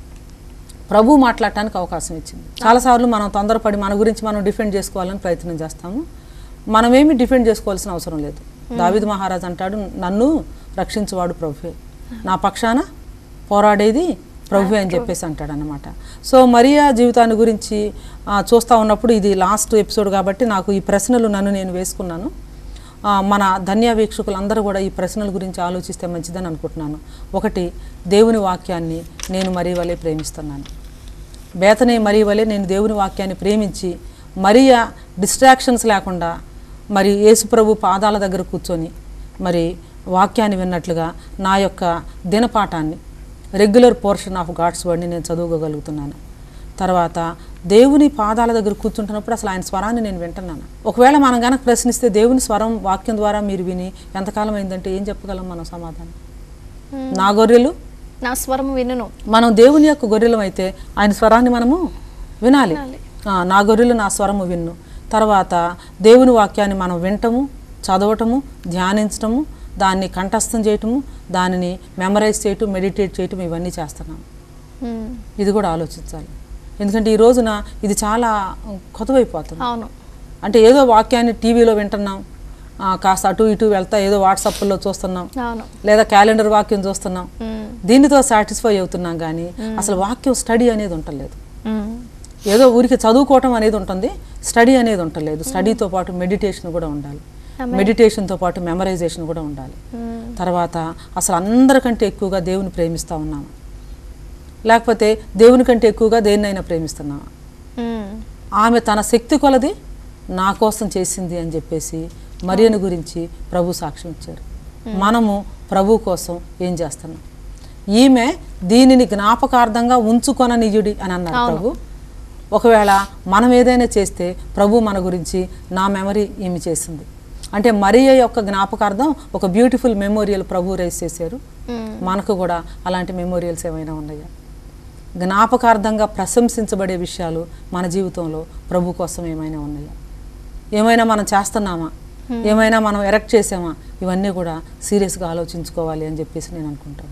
ప్రభు మాట్లాడటానికి అవకాశం ఇచ్చింది చాలాసార్లు మనం తొందరపడి మన గురించి మనం డిఫెండ్ చేసుకోవాలని ప్రయత్నం చేస్తాము మనమేమి డిఫెండ్ చేసుకోవాల్సిన అవసరం లేదు దావిద్ మహారాజ్ అంటాడు నన్ను రక్షించువాడు ప్రభువే నా పక్షాన పోరాడేది ప్రభువే అని చెప్పేసి అంటాడు అనమాట సో మరియా జీవితాన్ని గురించి ఆ, చూస్తా ఉన్నప్పుడు ఇది లాస్ట్ ఎపిసోడ్ కాబట్టి నాకు ఈ ప్రశ్నలు నన్ను నేను వేసుకున్నాను ఆ, మన ధన్య వీక్షకులందరూ కూడా ఈ ప్రశ్నల గురించి ఆలోచిస్తే మంచిదని అనుకుంటున్నాను ఒకటి దేవుని వాక్యాన్ని నేను మరీ వలె ప్రేమిస్తున్నాను బేతనే మరీ వలె నేను దేవుని వాక్యాన్ని ప్రేమించి మరియా డిస్ట్రాక్షన్స్ లేకుండా మరి యేసుప్రభు పాదాల దగ్గర కూర్చొని మరి వాక్యాన్ని విన్నట్లుగా నా యొక్క దినపాఠాన్ని రెగ్యులర్ పోర్షన్ ఆఫ్ గాడ్స్ వర్డ్ని నేను చదువుకోగలుగుతున్నాను తర్వాత దేవుని పాదాల దగ్గర కూర్చుంటున్నప్పుడు అసలు ఆయన స్వరాన్ని నేను వింటున్నాను ఒకవేళ మనం కనుక ప్రశ్నిస్తే దేవుని స్వరం వాక్యం ద్వారా మీరు విని ఎంతకాలం అయిందంటే ఏం చెప్పగలం మనం సమాధానం నా గొర్రెలు నా స్వరం వినును మనం దేవుని యొక్క గొర్రెలం అయితే ఆయన స్వరాన్ని మనము వినాలి ఆ, నా గొర్రెలు నా స్వరము విన్ను తర్వాత దేవుని వాక్యాన్ని మనం వింటము చదవటము ధ్యానించటము దాన్ని కంఠస్థం చేయటము దానిని మెమరైజ్ చేయటం మెడిటేట్ చేయటం ఇవన్నీ చేస్తున్నాం మ్మ్. ఇది కూడా ఆలోచించాలి ఎందుకంటే ఈ రోజున ఇది చాలా కొత్తవైపోతుంది అవును అంటే ఏదో వాక్యాన్ని టీవీలో వింటున్నాం ఆ, కాస్త అటు ఇటు వెళ్తా ఏదో వాట్సాప్లో చూస్తున్నాం అవును లేదా క్యాలెండర్ వాక్యం చూస్తున్నాం మ్మ్. దీనితో సాటిస్ఫై అవుతున్నాం కానీ అసలు వాక్యం స్టడీ అనేది ఉండలేదు మ్మ్. ఏదో ఊరికి చదువుకోవటం అనేది ఉంటుంది స్టడీ అనేది ఉండలేదు స్టడీతో పాటు మెడిటేషన్ కూడా ఉండాలి మెడిటేషన్తో పాటు మెమరైజేషన్ కూడా ఉండాలి మ్మ్. తర్వాత అసలు అందరికంటే ఎక్కువగా దేవుని ప్రేమిస్తూ ఉన్నాము లేకపోతే దేవుని కంటే ఎక్కువగా దేన్నైనా ప్రేమిస్తున్నామా మ్మ్. ఆమె తన శక్తి కొలది నా కోసం చేసింది అని చెప్పేసి మరియను గురించి ప్రభు సాక్ష్యం ఇచ్చారు మనము ప్రభు కోసం ఏం చేస్తున్నాం ఈమె దీనిని జ్ఞాపకార్థంగా ఉంచుకొననియుడి అని అన్నారు ప్రభు ఒకవేళ మనం ఏదైనా చేస్తే ప్రభు మన గురించి నా మెమరీ ఈమె చేసింది అంటే మరియ యొక్క జ్ఞాపకార్థం ఒక బ్యూటిఫుల్ మెమోరియల్ ప్రభు రైజ్ చేశారు మ్మ్. మనకు కూడా అలాంటి మెమోరియల్స్ ఏమైనా ఉన్నాయా జ్ఞాపకార్థంగా ప్రశంసించబడే విషయాలు మన జీవితంలో ప్రభు కోసం ఏమైనా ఉన్నాయా ఏమైనా మనం చేస్తున్నామా ఏమైనా మనం ఎరెక్ట్ చేసామా ఇవన్నీ కూడా సీరియస్గా ఆలోచించుకోవాలి అని చెప్పేసి నేను అనుకుంటాను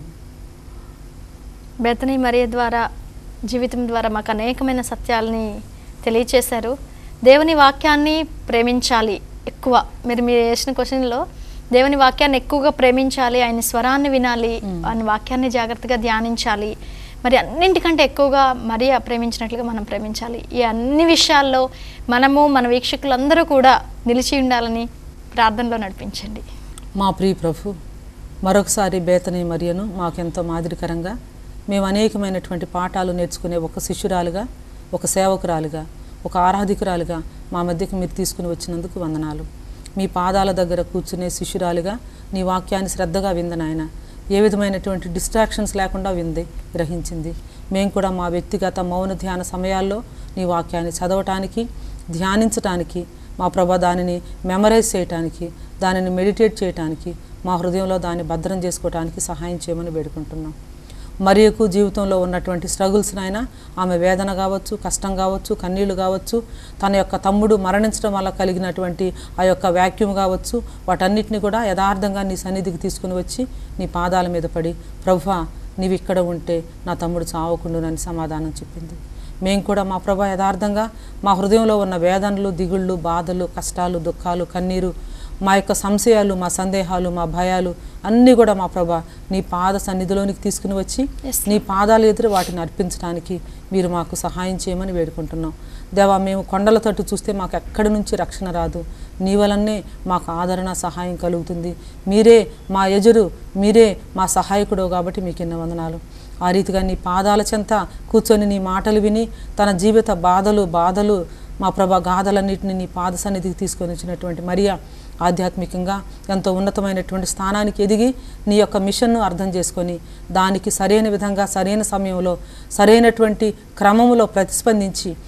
బెతని మరియ ద్వారా జీవితం ద్వారా మాకు అనేకమైన సత్యాలని తెలియచేశారు దేవుని వాక్యాన్ని ప్రేమించాలి ఎక్కువ మీరు మీరు వేసిన క్వశ్చన్లో దేవుని వాక్యాన్ని ఎక్కువగా ప్రేమించాలి ఆయన స్వరాన్ని వినాలి ఆయన వాక్యాన్ని జాగ్రత్తగా ధ్యానించాలి మరి అన్నింటికంటే ఎక్కువగా మరియ ప్రేమించినట్లుగా మనం ప్రేమించాలి ఈ అన్ని విషయాల్లో మనము మన వీక్షకులందరూ కూడా నిలిచి ఉండాలని ప్రార్థనలో నడిపించండి మా ప్రియ ప్రభు మరొకసారి బేతని మరియను మాకెంతో మాదిరికరంగా మేము అనేకమైనటువంటి పాఠాలు నేర్చుకునే ఒక శిష్యురాలుగా ఒక సేవకురాలుగా ఒక ఆరాధికురాలుగా మా మధ్యకు మీరు తీసుకుని వచ్చినందుకు వందనాలు మీ పాదాల దగ్గర కూర్చునే శిష్యురాలుగా నీ వాక్యాన్ని శ్రద్ధగా విందనాయన ఏ విధమైనటువంటి డిస్ట్రాక్షన్స్ లేకుండా వింది గ్రహించింది మేము కూడా మా వ్యక్తిగత మౌన ధ్యాన సమయాల్లో నీ వాక్యాన్ని చదవటానికి ధ్యానించటానికి మా ప్రభ దానిని మెమరైజ్ చేయటానికి దానిని మెడిటేట్ చేయటానికి మా హృదయంలో దాన్ని భద్రం చేసుకోవటానికి సహాయం చేయమని వేడుకుంటున్నాం మరియకు జీవితంలో ఉన్నటువంటి స్ట్రగుల్స్నైనా ఆమె వేదన కావచ్చు కష్టం కావచ్చు కన్నీళ్లు కావచ్చు తన యొక్క తమ్ముడు మరణించడం వల్ల కలిగినటువంటి ఆ యొక్క వ్యాక్యూమ్ కావచ్చు వాటన్నిటిని కూడా యథార్థంగా నీ సన్నిధికి తీసుకుని వచ్చి నీ పాదాల మీద పడి ప్రభువా నీవు ఇక్కడ ఉంటే నా తమ్ముడు చావకుండునని సమాధానం చెప్పింది మేము కూడా మా ప్రభా యథార్థంగా మా హృదయంలో ఉన్న వేదనలు దిగుళ్ళు బాధలు కష్టాలు దుఃఖాలు కన్నీరు మా యొక్క సంశయాలు మా సందేహాలు మా భయాలు అన్నీ కూడా మా ప్రభా నీ పాద సన్నిధిలోనికి తీసుకుని వచ్చి Yes, నీ పాదాలు ఎదురు వాటిని అర్పించడానికి మీరు మాకు సహాయం చేయమని వేడుకుంటున్నాం దేవా మేము కొండల తట్టు చూస్తే మాకు ఎక్కడి నుంచి రక్షణ రాదు నీ వలనే మాకు ఆదరణ సహాయం కలుగుతుంది మీరే మా ఎజరు మీరే మా సహాయకుడు కాబట్టి మీకు ఎన్న వందనాలు ఆ రీతిగా నీ పాదాల చెంత కూర్చొని నీ మాటలు విని తన జీవిత బాధలు బాధలు మా ప్రభ గాథలన్నింటినీ నీ పాద సన్నిధికి తీసుకొని వచ్చినటువంటి మరియా ఆధ్యాత్మికంగా ఎంతో ఉన్నతమైనటువంటి స్థానానికి ఎదిగి నీ యొక్క మిషన్ను అర్థం చేసుకొని దానికి సరైన విధంగా సరైన సమయంలో సరైనటువంటి క్రమములో ప్రతిస్పందించి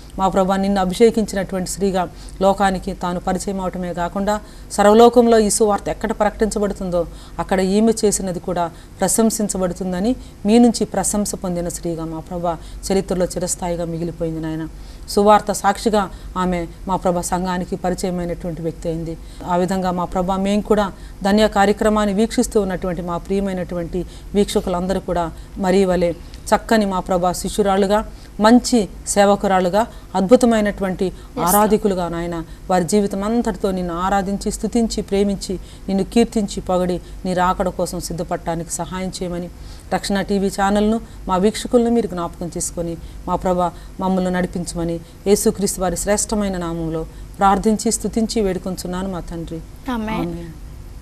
మా ప్రభా నిన్ను అభిషేకించినటువంటి స్త్రీగా లోకానికి తాను పరిచయం అవటమే కాకుండా సర్వలోకంలో ఈ సువార్త ఎక్కడ ప్రకటించబడుతుందో అక్కడ ఈమె చేసినది కూడా ప్రశంసించబడుతుందని మీ నుంచి ప్రశంస పొందిన స్త్రీగా మా ప్రభా చరిత్రలో చిరస్థాయిగా మిగిలిపోయింది నాయన సువార్త సాక్షిగా ఆమె మా ప్రభ సంఘానికి పరిచయమైనటువంటి వ్యక్తి అయింది ఆ విధంగా మా ప్రభ మేము కూడా ధన్య కార్యక్రమాన్ని వీక్షిస్తూ ఉన్నటువంటి మా ప్రియమైనటువంటి వీక్షకులందరూ కూడా మరీ వలె చక్కని మా ప్రభ శిష్యురాలుగా మంచి సేవకురాలుగా అద్భుతమైనటువంటి ఆరాధికులుగా నాయన వారి జీవితం అంతటితో నిన్ను ఆరాధించి స్తుతించి ప్రేమించి నిన్ను కీర్తించి పొగడి నీ రాకడ కోసం సిద్ధపడటానికి సహాయం చేయమని రక్షణ టీవీ ఛానల్ను మా వీక్షకులను మీరు జ్ఞాపకం చేసుకొని మా ప్రభ మమ్మల్ని నడిపించమని యేసుక్రీస్తు వారి శ్రేష్టమైన నామంలో ప్రార్థించి స్తుతించి వేడుకొంచున్నాను మా తండ్రి ఆమేన్. ఆమేన్.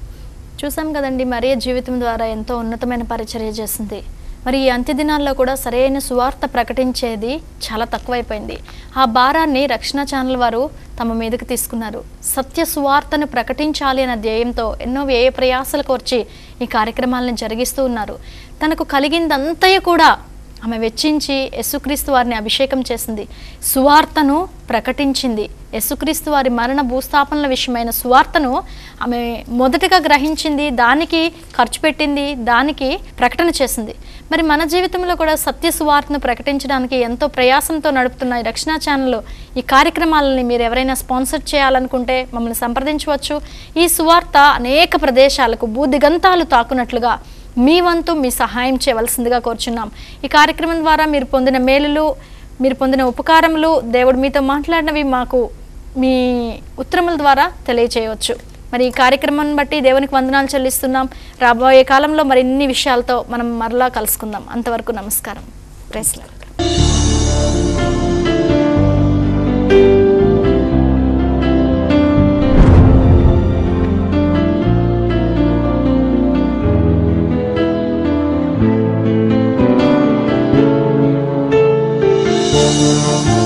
చూసాం కదండి మరియ జీవితం ద్వారా ఎంతో ఉన్నతమైన పరిచర్య చేసింది మరి ఈ అంత్య దినాల్లో కూడా సరైన సువార్త ప్రకటించేది చాలా తక్కువైపోయింది ఆ భారాన్ని రక్షణ ఛానల్ వారు తమ మీదకి తీసుకున్నారు సత్య సువార్తను ప్రకటించాలి అన్న ధ్యేయంతో ఎన్నో వ్యయ ప్రయాసాలు కోర్చి ఈ కార్యక్రమాలను జరిగిస్తూ ఉన్నారు తనకు కలిగిందంతయు కూడా ఆమె వెచ్చించి యేసుక్రీస్తు వారిని అభిషేకం చేసింది సువార్తను ప్రకటించింది యేసుక్రీస్తు వారి మరణ భూస్థాపనల విషయమైన సువార్తను ఆమె మొదటగా గ్రహించింది దానికి ఖర్చు పెట్టింది దానికి ప్రకటన చేసింది మరి మన జీవితంలో కూడా సత్య సువార్తను ప్రకటించడానికి ఎంతో ప్రయాసంతో నడుపుతున్న ఈ రక్షణ ఛానల్లో ఈ కార్యక్రమాలని మీరు ఎవరైనా స్పాన్సర్ చేయాలనుకుంటే మమ్మల్ని సంప్రదించవచ్చు ఈ సువార్త అనేక ప్రదేశాలకు భూదిగంతాలు తాకునట్లుగా మీ వంతు మీ సహాయం చేయవలసిందిగా కోరుచున్నాం ఈ కార్యక్రమం ద్వారా మీరు పొందిన మేలులు మీరు పొందిన ఉపకారములు దేవుడు మీతో మాట్లాడినవి మాకు మీ ఉత్తరముల ద్వారా తెలియచేయవచ్చు మరి ఈ కార్యక్రమాన్ని బట్టి దేవునికి వందనాలు చెల్లిస్తున్నాం రాబోయే కాలంలో మరిన్ని విషయాలతో మనం మరలా కలుసుకుందాం అంతవరకు నమస్కారం ప్రెస్లో Thank